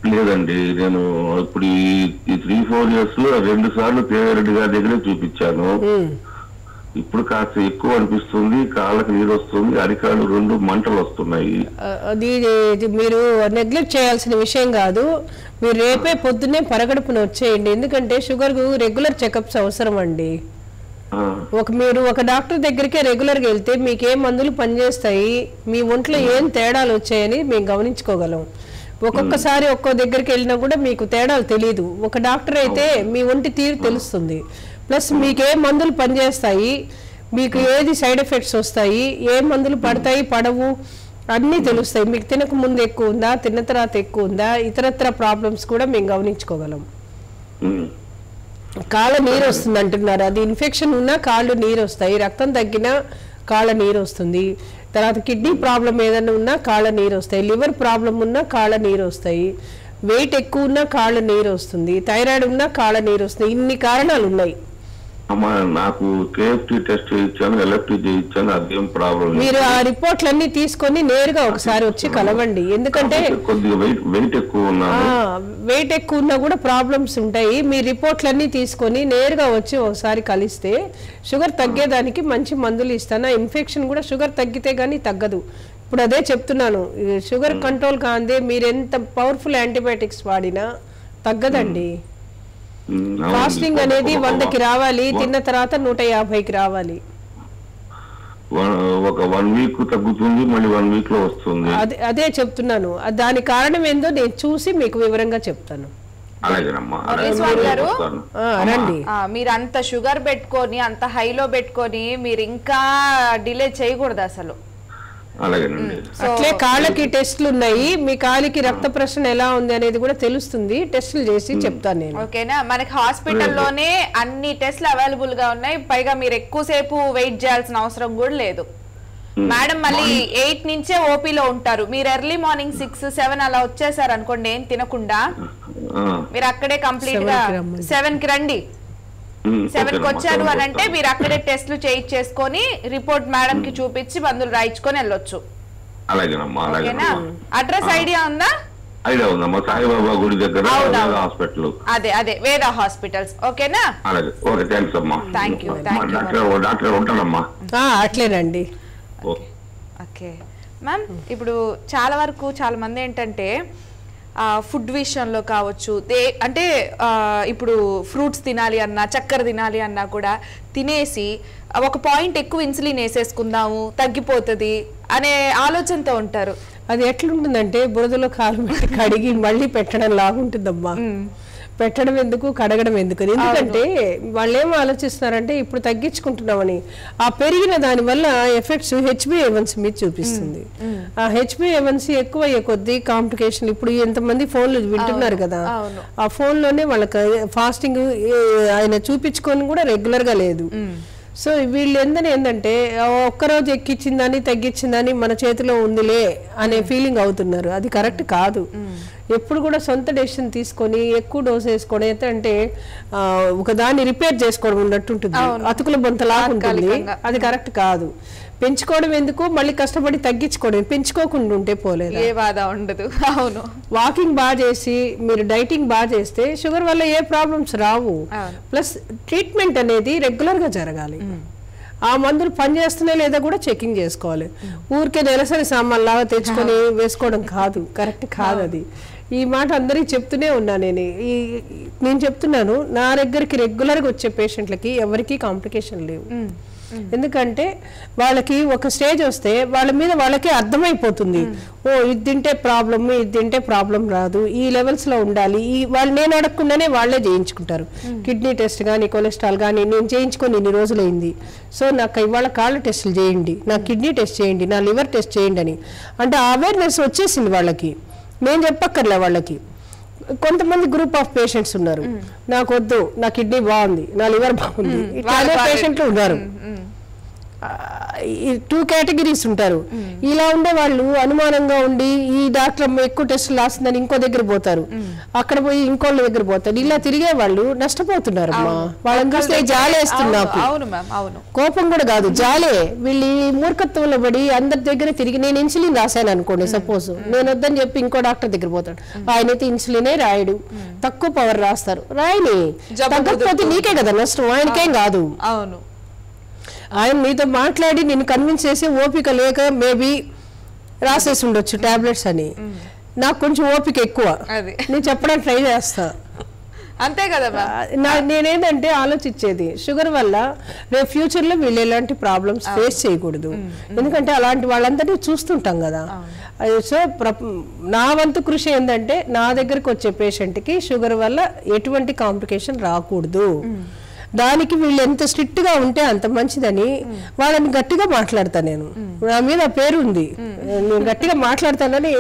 లేదండి నేను ఇప్పుడు ఈ- ఈ త్రీ ఫోర్ ఇయర్స్ లో రెండు సార్లు పేరెడ్డి గారి దగ్గరే చూపించాను ఇప్పుడు కాస్త ఎక్కువ అనిపిస్తుంది కాళ్ళకి నీరు వస్తుంది అరికాళ్ళు రెండు మంటలు వస్తున్నాయి ఆ, అది ఇది మీరు నెగ్లెక్ట్ చేయాల్సిన విషయం కాదు మీరు రేపే పొద్దున్నే పరగడుపున వచ్చేయండి ఎందుకంటే షుగర్ రెగ్యులర్ చెకప్స్ అవసరం అండి ఆ, ఒక మీరు ఒక డాక్టర్ దగ్గరికి రెగ్యులర్గా వెళ్తే మీకు ఏ మందులు పనిచేస్తాయి మీ ఒంట్లో ఏం తేడాలు వచ్చాయని మేము గమనించుకోగలం ఒక్కొక్కసారి ఒక్కో దగ్గరికి వెళ్ళినా కూడా మీకు తేడాలు తెలియదు ఒక డాక్టర్ అయితే మీ ఒంటి తీరు తెలుస్తుంది ప్లస్ మీకు ఏ మందులు పనిచేస్తాయి మీకు ఏది సైడ్ ఎఫెక్ట్స్ వస్తాయి ఏ మందులు పడతాయి పడవు అన్నీ తెలుస్తాయి మీకు తినక ముందు ఎక్కువ ఉందా తిన్న తర్వాత ఎక్కువ ఉందా ఇతరత్ర ప్రాబ్లమ్స్ కూడా మేము గమనించుకోగలం ఉమ్, కాళ్ళ నీరు వస్తుంది అంటున్నారు అది ఇన్ఫెక్షన్ ఉన్నా కాళ్ళు నీరు వస్తాయి రక్తం తగ్గినా కాళ్ళ నీరు వస్తుంది తర్వాత కిడ్నీ ప్రాబ్లం ఏదైనా ఉన్నా కాళ్ళ నీరు వస్తాయి లివర్ ప్రాబ్లం ఉన్నా కాళ్ళ నీరు వస్తాయి వెయిట్ ఎక్కువ ఉన్నా కాళ్ళ నీరు వస్తుంది థైరాయిడ్ ఉన్నా కాళ్ళ నీరు వస్తుంది ఇన్ని కారణాలు ఉన్నాయి అమ్మా నాకు కేఎఫ్టీ టెస్ట్ చేయించాను ఎల్ఎఫ్టీ చేయించాను అదేం ప్రాబ్లం మీరు ఆ రిపోర్ట్లన్నీ తీసుకొని నేరుగా ఒకసారి వచ్చి కలవండి ఎందుకంటే కొద్దిగా వెయిట్ వెయిట్ ఎక్కువ ఉన్నాను వెయిట్ ఎక్కువ ఉన్నా కూడా ప్రాబ్లమ్స్ ఉంటాయి మీ రిపోర్ట్లన్నీ తీసుకొని నేరుగా వచ్చి ఒకసారి కలిస్తే షుగర్ తగ్గేదానికి మంచి మందులు ఇస్తాను ఆ ఇన్ఫెక్షన్ కూడా షుగర్ తగ్గితే గానీ తగ్గదు ఇప్పుడు అదే చెప్తున్నాను ఈ షుగర్ కంట్రోల్ కాందే మీరు ఎంత పవర్ఫుల్ యాంటీబయాటిక్స్ వాడినా తగ్గదండి ఉమ్, అవును. ఫాస్టింగ్ అనేది ఒక- వందకి రావాలి ఒక- తిన్న తర్వాత నూట యాభైకి రావాలి వన్- ఒక వన్ వీక్ తగ్గుతుంది మళ్ళీ వన్ వీక్ లో వస్తుంది అదే అదే చెప్తున్నాను ఆ దాని కారణం ఏందో నేను చూసి మీకు వివరంగా చెప్తాను అలాగేనమ్మా అలాగే మురళీస్వామి గారు? వస్తాను. ఆ, రండి ఆ, మీరు అంత షుగర్ పెట్టుకొని అంత హైలో పెట్టుకొని మీరు ఇంకా డిలే చేయకూడదు అసలు అలాగేనండి సో అట్లే కాళ్ళకి టెస్ట్లు ఉన్నాయి మీ కాలికి రక్త ప్రసరణ ఎలా ఉంది అనేది కూడా తెలుస్తుంది టెస్టులు చేసి చెప్తాను నేను ఓకేనా మనకి హాస్పిటల్లోనే అన్ని టెస్ట్లు అవైలబుల్ గా ఉన్నాయి పైగా మీరు ఎక్కువసేపు వెయిట్ చేయాల్సిన అవసరం కూడా లేదు మేడం మళ్ళీ ఎయిట్ నుంచే ఓపీలో ఉంటారు మీరు ఎర్లీ మార్నింగ్ సిక్స్ సెవెన్ అలా వచ్చేసారు అనుకోండి ఏం తినకుండా ఆ, మీరు అక్కడే కంప్లీట్ గా Seven కి రమ్మండి. సెవెన్ కి రండి ఉమ్, సెవెన్ కి ఓకేనమ్మా, వచ్చారు సెవెన్కి అని అంటే వస్తాను. మీరు అక్కడే టెస్ట్లు చేయించేసుకొని రిపోర్ట్ మేడం కి చూపించి మందులు రాయించుకొని వెళ్ళొచ్చు అలాగేనమ్మా ఓకేనా అలాగేనమ్మా అడ్రస్ ఐడియా ఉందా ఐడియా ఉందమ్మా సాయిబాబా గుడి దగ్గర అవును, అవును. హాస్పిటల్ అదే అదే వేద హాస్పిటల్స్ ఓకేనా అలాగే ఓకే థ్యాంక్స్ అమ్మా Thank you, thank మా you. డాక్టర్ డాక్టర్ ఉంటానమ్మా ఆ, అట్లేనండి ఓకే ఓకే మ్యామ్ ఇప్పుడు చాలా వరకు చాలా మంది ఏంటంటే ఫుడ్ విషయంలో కావచ్చు దే అంటే ఆ, ఇప్పుడు ఫ్రూట్స్ తినాలి అన్నా చక్కెర తినాలి అన్నా కూడా తినేసి ఆ, ఒక పాయింట్ ఎక్కువ ఇన్సులిన్ వేసేసుకుందాము తగ్గిపోతుంది అనే ఆలోచనతో ఉంటారు అది ఎట్లుంటుందంటే బురదలో కాలు పెట్టి కడిగి మళ్ళీ పెట్టడం లాగుంటుందమ్మా పెట్టడం ఎందుకు కడగడం ఎందుకు ఎందుకంటే వాళ్ళు ఏం ఆలోచిస్తున్నారంటే ఇప్పుడు తగ్గించుకుంటున్నామని ఆ పెరిగిన దాని వల్ల ఎఫెక్ట్స్ హెచ్బిఏవన్సీ మీద చూపిస్తుంది ఆ హెచ్బిఏవన్సీ ఎక్కువ అయ్యే కొద్దీ కాంప్లికేషన్ ఇప్పుడు ఎంతమంది ఫోన్లు వింటున్నారు కదా అవును. ఆ ఫోన్లోనే వాళ్ళకి ఫాస్టింగ్ ఆయన చూపించుకొని కూడా రెగ్యులర్ గా లేదు సో వీళ్ళు ఏందని ఏంటంటే ఆ ఒక్కరోజు ఎక్కిచ్చిందని తగ్గించిందని మన చేతిలో ఉందిలే అనే ఫీలింగ్ అవుతున్నారు అది కరెక్ట్ కాదు ఎప్పుడు కూడా సొంత డెసిషన్ తీసుకొని ఎక్కువ డోస్ వేసుకోవడం ఎంత అంటే ఆ, ఒక దాన్ని రిపేర్ చేసుకోవడం ఉన్నట్టుంటుంది అతుకుల బొంతలాగా ఉంటుంది తాత్కాలికంగా. అది కరెక్ట్ కాదు పెంచుకోవడం ఎందుకు మళ్ళీ కష్టపడి తగ్గించుకోవడం పెంచుకోకుండా ఉంటే పోలేదు ఏ బాధ ఉండదు అవును వాకింగ్ బాగా చేసి మీరు డైటింగ్ బాగా చేస్తే షుగర్ వల్ల ఏ ప్రాబ్లమ్స్ రావు అవును. ప్లస్ ట్రీట్మెంట్ అనేది రెగ్యులర్ గా జరగాలి ఆ మందులు పనిచేస్తున్నాయి లేదా కూడా చెకింగ్ చేసుకోవాలి ఊరికే నెలసరి సామాన్ లాగా తెచ్చుకొని వేసుకోవడం కాదు కరెక్ట్ కాదు అది ఈ మాట అందరికీ చెప్తూనే ఉన్నా నేను ఈ నేను చెప్తున్నాను నా దగ్గరికి రెగ్యులర్గా వచ్చే పేషెంట్లకి ఎవరికీ కాంప్లికేషన్ లేవు ఎందుకంటే వాళ్ళకి ఒక స్టేజ్ వస్తే వాళ్ళ మీద వాళ్ళకి అర్థమైపోతుంది ఓ ఇది తింటే ప్రాబ్లమ్ ఇది తింటే ప్రాబ్లం రాదు ఈ లెవెల్స్ లో ఉండాలి ఈ వాళ్ళు నేను అడగకుండానే వాళ్ళే చేయించుకుంటారు కిడ్నీ టెస్ట్ కానీ కొలెస్ట్రాల్ కానీ నేను చేయించుకొని ఇన్ని రోజులైంది సో నాకు ఇవాళ కాళ్ళ టెస్టులు చేయండి నా కిడ్నీ టెస్ట్ చేయండి నా లివర్ టెస్ట్ చేయండి అని అంటే అవేర్నెస్ వచ్చేసింది వాళ్ళకి నేను చెప్పక్కర్లే వాళ్ళకి కొంతమంది గ్రూప్ ఆఫ్ పేషెంట్స్ ఉన్నారు నాకు వద్దు నా కిడ్నీ బాగుంది నా లివర్ బాగుంది ఇట్లానే వాళ్ళు- పేషెంట్లు ఉన్నారు టూ కేటగిరీస్ ఉంటారు ఇలా ఉండే వాళ్ళు అనుమానంగా ఉండి ఈ డాక్టర్ అమ్మ ఎక్కువ టెస్టులు రాసిందని ఇంకో దగ్గర పోతారు అక్కడ పోయి ఇంకోళ్ళ దగ్గర పోతారు ఇలా తిరిగే వాళ్ళు నష్టపోతున్నారు అమ్మా వాళ్ళని చూస్తే జాలేస్తుంది నాకు అవును మ్యామ్ అవును కోపం కూడా కాదు జాలే వీళ్ళు ఈ మూర్ఖత్వంలో పడి అందరి దగ్గర తిరిగి నేను ఇన్సులిన్ రాశాను అనుకోండి సపోజ్ నేను వద్దని చెప్పి ఇంకో డాక్టర్ దగ్గర పోతాడు ఆయనైతే ఇన్సులినే రాయడు తక్కువ పవర్ రాస్తారు రాయని జబ్బు తగ్గకపోతే నీకే కదా నష్టం ఆయనకేం కాదు అవును ఆయన మీతో మాట్లాడి నేను కన్విన్స్ చేసి ఓపిక లేక మేబీ రాసేసి ఉండొచ్చు టాబ్లెట్స్ అని నాకు కొంచెం ఓపిక ఎక్కువ అది. నేను చెప్పడానికి ట్రై చేస్తా అంతే కదా మ్యామ్ ఆ, నా నేనేంటంటే ఆలోచించేది షుగర్ వల్ల రేపు ఫ్యూచర్ లో వీళ్ళు ఎలాంటి ప్రాబ్లమ్స్ ఫేస్ చేయకూడదు ఎందుకంటే అలాంటి వాళ్ళందరినీ చూస్తుంటాం కదా అది సో ప్ర- నా వంతు కృషి ఏంటంటే నా దగ్గరకు వచ్చే పేషెంట్ కి షుగర్ వల్ల ఎటువంటి కాంప్లికేషన్ రాకూడదు దానికి వీళ్ళు ఎంత స్ట్రిక్ట్ గా ఉంటే అంత మంచిదని వాళ్ళని గట్టిగా మాట్లాడతా నేను నా మీద ఆ పేరు ఉంది నేను గట్టిగా మాట్లాడతానని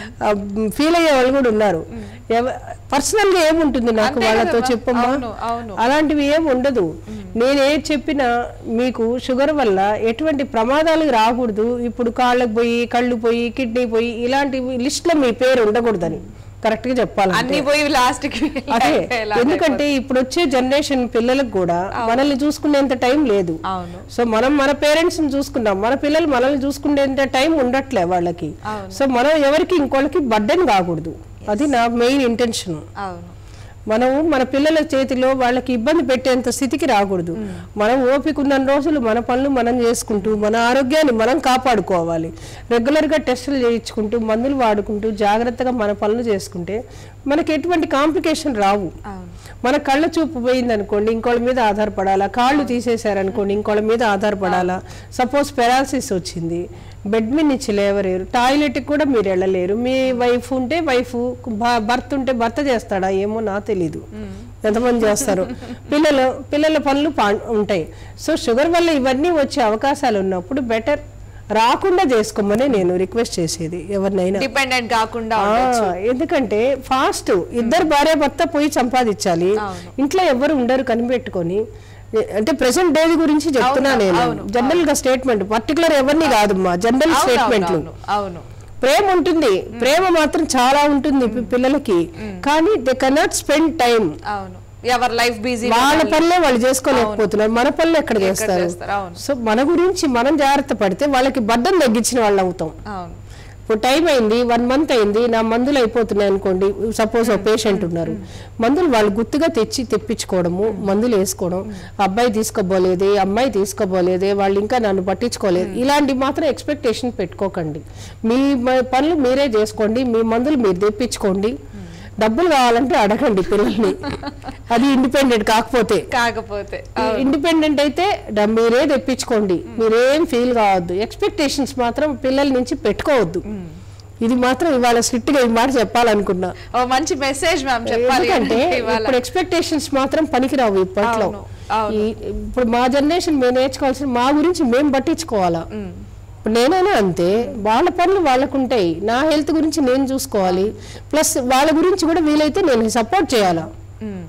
ఫీల్ అయ్యే వాళ్ళు కూడా ఉన్నారు పర్సనల్ గా ఏముంటుంది నాకు అంతే వాళ్ళతో కదమ్మా. చెప్పమ్మా అవును, అవును. అలాంటివి ఏం ఉండదు నేనేం చెప్పినా మీకు షుగర్ వల్ల ఎటువంటి ప్రమాదాలు రాకూడదు ఇప్పుడు కాళ్ళకు పోయి కళ్ళు పోయి కిడ్నీ పోయి ఇలాంటి లిస్ట్ లో మీ పేరు ఉండకూడదని కరెక్ట్ గా చెప్పాలంటే అన్ని పోయి లాస్ట్ కి అదే ఎందుకంటే ఇప్పుడు వచ్చే జనరేషన్ పిల్లలకు కూడా మనల్ని చూసుకునేంత టైం లేదు అవును. సో మనం మన పేరెంట్స్ ని చూసుకున్నాం మన పిల్లలు మనల్ని చూసుకునేంత టైం ఉండట్లే వాళ్ళకి సో మనం ఎవరికి ఇంకోళ్ళకి బర్డెన్ కాకూడదు అది నా మెయిన్ ఇంటెన్షన్ అవును మనం మన పిల్లల చేతిలో వాళ్ళకి ఇబ్బంది పెట్టేంత స్థితికి రాకూడదు మనం ఓపిక ఉన్న రోజులు మన పనులు మనం చేసుకుంటూ మన ఆరోగ్యాన్ని మనం కాపాడుకోవాలి రెగ్యులర్గా టెస్టులు చేయించుకుంటూ మందులు వాడుకుంటూ జాగ్రత్తగా మన పనులు చేసుకుంటే మనకి ఎటువంటి కాంప్లికేషన్ రావు మన కళ్ళ చూపు పోయింది అనుకోండి ఇంకోళ్ళ మీద ఆధారపడాలా కాళ్ళు తీసేశారనుకోండి ఇంకోళ్ళ మీద ఆధారపడాలా సపోజ్ పెరాలసిస్ వచ్చింది బెడ్ మీద నుంచి లేవలేరు టాయిలెట్ కూడా మీరు వెళ్ళలేరు మీ వైఫ్ ఉంటే వైఫ్ భర్త ఉంటే భర్త చేస్తాడా ఏమో నా తెలీదు ఎంతమంది చేస్తారు పిల్లలు పిల్లల పనులు పా- ఉంటాయి సో షుగర్ వల్ల ఇవన్నీ వచ్చే అవకాశాలు ఉన్నప్పుడు బెటర్ రాకుండా చేసుకోమని నేను రిక్వెస్ట్ చేసేది ఎవరినైనా డిపెండెంట్ కాకుండా ఆ, ఎందుకంటే ఫాస్ట్ ఇద్దరు భార్య భర్త పోయి సంపాదించాలి ఇంట్లో ఎవరు ఉండరు కనిపెట్టుకొని ఏ- అంటే ప్రెసెంట్ డే గురించి చెప్తున్నా అవును, నేను అవును, జనరల్ గా స్టేట్మెంట్ పర్టికులర్ ఎవరిని కాదమ్మా జనరల్ అవును, స్టేట్మెంట్లు అవును, అవును ప్రేమ ఉంటుంది ప్రేమ మాత్రం చాలా ఉంటుంది పి- పిల్లలకి కానీ దే కెనాట్ స్పెండ్ టైం అవును ఎవరి లైఫ్ బిజీ వాళ్ళ పనులే వాళ్ళు చేసుకోలేకపోతున్నారు మన పనులు ఎక్కడ ఎక్కడ చేస్తారు చేస్తారు, అవును. సో మన గురించి మనం జాగ్రత్త పడితే వాళ్ళకి బద్దం తగ్గించిన వాళ్ళు అవుతాం అవును ఇప్పుడు టైం అయింది వన్ మంత్ అయింది నా మందులు అయిపోతున్నాయి అనుకోండి సపోజ్ ఒక పేషెంట్ ఉన్నారు మందులు వాళ్ళు గుర్తుగా తెచ్చి తెప్పించుకోవడము మందులు వేసుకోవడం అబ్బాయి తీసుకోబోలేదే అమ్మాయి తీసుకోబోలేదే వాళ్ళు ఇంకా నన్ను పట్టించుకోలేదు ఇలాంటి మాత్రం ఎక్స్పెక్టేషన్ పెట్టుకోకండి మీ మ- పనులు మీరే చేసుకోండి మీ మందులు మీరు తెప్పించుకోండి డబ్బులు కావాలంటే అడగండి పిల్లల్ని అది ఇండిపెండెంట్ కాకపోతే కాకపోతే ఇండిపెండెంట్ అయితే డ- మీరే తెప్పించుకోండి మీరేం ఫీల్ కావద్దు ఎక్స్పెక్టేషన్స్ మాత్రం పిల్లల నుంచి పెట్టుకోవద్దు ఇది మాత్రం ఇవాళ స్ట్రిక్ట్ గా ఈ మాట చెప్పాలనుకున్నా ఓ మంచి మెసేజ్ మ్యామ్ చెప్పాలి ఎందుకంటే ఇవాళ ఇప్పుడు ఎక్స్పెక్టేషన్స్ మాత్రం పనికిరావు ఇప్పట్లో అవును, అవును. ఈ- ఇప్పుడు మా జనరేషన్ మేము నేర్చుకోవాల్సిన మా గురించి మేము పట్టించుకోవాలా ఇప్పుడు నేనైనా అంతే వాళ్ళ పనులు వాళ్ళకు ఉంటాయి నా హెల్త్ గురించి నేను చూసుకోవాలి ప్లస్ వాళ్ళ గురించి కూడా వీలైతే నేను సపోర్ట్ చేయాలా ఉమ్,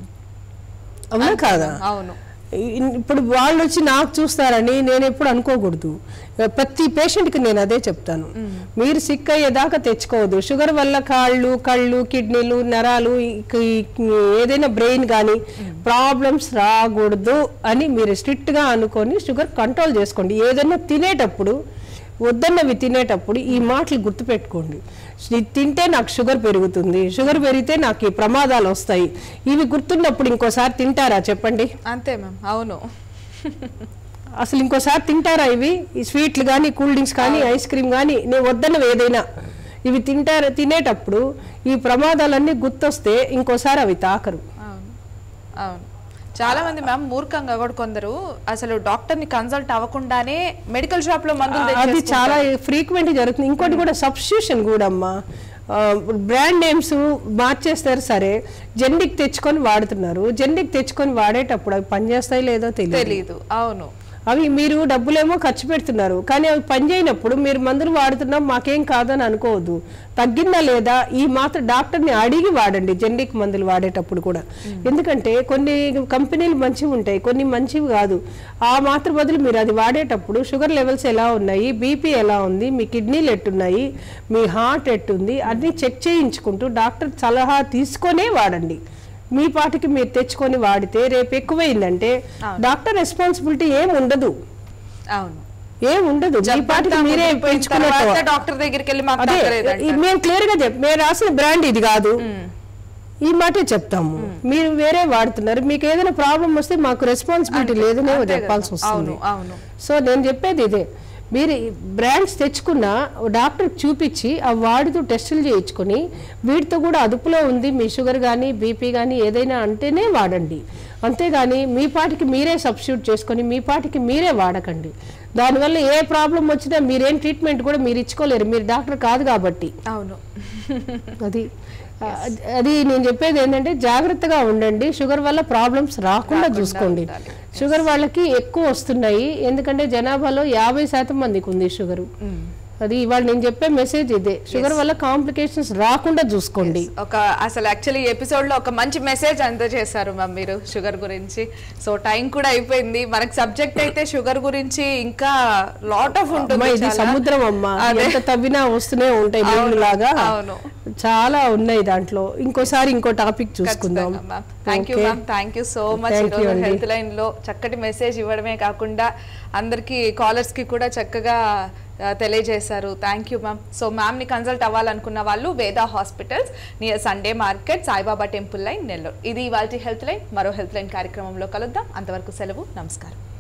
అవునా కాదా అవును ఇన్- ఇప్పుడు వాళ్ళు వచ్చి నాకు చూస్తారని నేను ఎప్పుడు అనుకోకూడదు ప్రతి పేషెంట్కి నేను అదే చెప్తాను మీరు సిక్ అయ్యేదాకా తెచ్చుకోవద్దు షుగర్ వల్ల కాళ్ళు కళ్ళు కిడ్నీలు నరాలు ఈ- ఈ- ఏదైనా బ్రెయిన్ కానీ ప్రాబ్లమ్స్ రాకూడదు అని మీరు స్ట్రిక్ట్గా అనుకొని షుగర్ కంట్రోల్ చేసుకోండి ఏదైనా తినేటప్పుడు వద్దన్నవి తినేటప్పుడు ఈ మాటలు గుర్తుపెట్టుకోండి ఇది తింటే నాకు షుగర్ పెరుగుతుంది షుగర్ పెరిగితే నాకు ఈ ప్రమాదాలు వస్తాయి ఇవి గుర్తున్నప్పుడు ఇంకోసారి తింటారా చెప్పండి అంతే మ్యామ్ అవును అసలు ఇంకోసారి తింటారా ఇవి ఈ స్వీట్లు కానీ కూల్ డ్రింక్స్ కానీ ఐస్ క్రీమ్ కానీ నేను వద్దన్నవి ఏదైనా ఇవి తింటారా తినేటప్పుడు ఈ ప్రమాదాలన్నీ గుర్తొస్తే ఇంకోసారి అవి తాకరు అవును అవును చాలా మంది మ్యామ్ మూర్ఖంగా కూడా కొందరు అసలు డాక్టర్ ని కన్సల్ట్ అవ్వకుండానే మెడికల్ షాప్ లో మందులు అది తెచ్చేసుకుంటారు. చాలా ఫ్రీక్వెంట్ జరుగుతుంది ఇంకోటి కూడా సబ్స్టిట్యూషన్ కూడా అమ్మా బ్రాండ్ నేమ్స్ మార్చేస్తారు సరే జెండిక్ తెచ్చుకొని వాడుతున్నారు జెండిక్ తెచ్చుకొని వాడేటప్పుడు అవి పనిచేస్తాయి లేదో తెలియదు తెలీదు అవును అవి మీరు డబ్బులేమో ఖర్చు పెడుతున్నారు కానీ అవి పనిచేయనప్పుడు మీరు మందులు వాడుతున్నాం మాకేం కాదని అనుకోవద్దు తగ్గిందా లేదా ఈ మాత్రం డాక్టర్ని అడిగి వాడండి జెనరిక్ మందులు వాడేటప్పుడు కూడా ఎందుకంటే కొన్ని కంపెనీలు మంచివి ఉంటాయి కొన్ని మంచివి కాదు ఆ మాత్రం బదులు మీరు అది వాడేటప్పుడు షుగర్ లెవెల్స్ ఎలా ఉన్నాయి బీపీ ఎలా ఉంది మీ కిడ్నీలు ఎట్టున్నాయి మీ హార్ట్ ఎట్టుంది అన్ని చెక్ చేయించుకుంటూ డాక్టర్ సలహా తీసుకొనే వాడండి మీ పాటికి మీరు తెచ్చుకొని వాడితే రేపు ఎక్కువైందంటే డాక్టర్ రెస్పాన్సిబిలిటీ ఏం ఉండదు అవును ఏం ఉండదు మీ పాటికి మీరే పెంచుకున్నట్టు తర్వాత డాక్టర్ దగ్గరికి వెళ్ళి మాకు అదే తగ్గలేదంటారు. ఈ- మేము క్లియర్ గా చెప్ మేము రాసిన బ్రాండ్ ఇది కాదు ఈ మాటే చెప్తాము మీరు వేరే వాడుతున్నారు మీకు ఏదైనా ప్రాబ్లం వస్తే మాకు రెస్పాన్సిబిలిటీ లేదనే అంతే చెప్పాల్సి కదా. వస్తుంది అవును అవును సో నేను చెప్పేది ఇదే మీరు బ్రాండ్స్ తెచ్చుకున్న డాక్టర్ చూపించి ఆ వాడితో టెస్టులు చేయించుకొని వీటితో కూడా అదుపులో ఉంది మీ షుగర్ కానీ బీపీ కానీ ఏదైనా అంటేనే వాడండి అంతేగాని మీ పాటికి మీరే సబ్స్టిట్యూట్ చేసుకొని మీ పాటికి మీరే వాడకండి దానివల్ల ఏ ప్రాబ్లం వచ్చినా మీరేం ట్రీట్మెంట్ కూడా మీరు ఇచ్చుకోలేరు మీరు డాక్టర్ కాదు కాబట్టి అవును అది ఆ, అది నేను చెప్పేది ఏంటంటే జాగ్రత్తగా ఉండండి షుగర్ వల్ల ప్రాబ్లమ్స్ రాకుండా చూసుకోండి షుగర్ వాళ్ళకి ఎక్కువ వస్తున్నాయి ఎందుకంటే జనాభాలో యాభై శాతం మందికి ఉంది షుగర్ అది ఇవాళ నేను చెప్పే మెసేజ్ ఇదే షుగర్ వల్ల కాంప్లికేషన్స్ రాకుండా చూసుకోండి ఒక అసలు యాక్చువల్లీ ఎపిసోడ్ లో ఒక మంచి మెసేజ్ అందజేశారు మ్యామ్ మీరు షుగర్ గురించి సో టైం కూడా అయిపోయింది మనకి సబ్జెక్ట్ అయితే షుగర్ గురించి ఇంకా లాట్ ఆఫ్ అమ్మా ఉంటుంది ఇది చాలా. సముద్రం అమ్మా అదే. ఎంత తవ్వినా వస్తూనే ఉంటాయి అవును, నీళ్ళు లాగా అవును. చాలా ఉన్నాయి దాంట్లో ఇంకోసారి ఇంకో టాపిక్ చూసుకుందాం thank you Okay. Ma'am thank you so much Thank you ఈరోజు అండి. హెల్త్ లైన్ లో చక్కటి మెసేజ్ ఇవ్వడమే కాకుండా అందరికి కాలర్స్ కి కూడా చక్కగా ఆ, తెలియజేశారు thank you ma'am so ma'am ని కన్సల్ట్ అవ్వాలనుకున్న వాళ్ళు Veda hospitals near Sunday market Saibaba temple line Nellore ఇది ఇవాళ హెల్త్ లైన్ మరో హెల్త్ లైన్ కార్యక్రమంలో కలుద్దాం అంతవరకు సెలవు నమస్కారం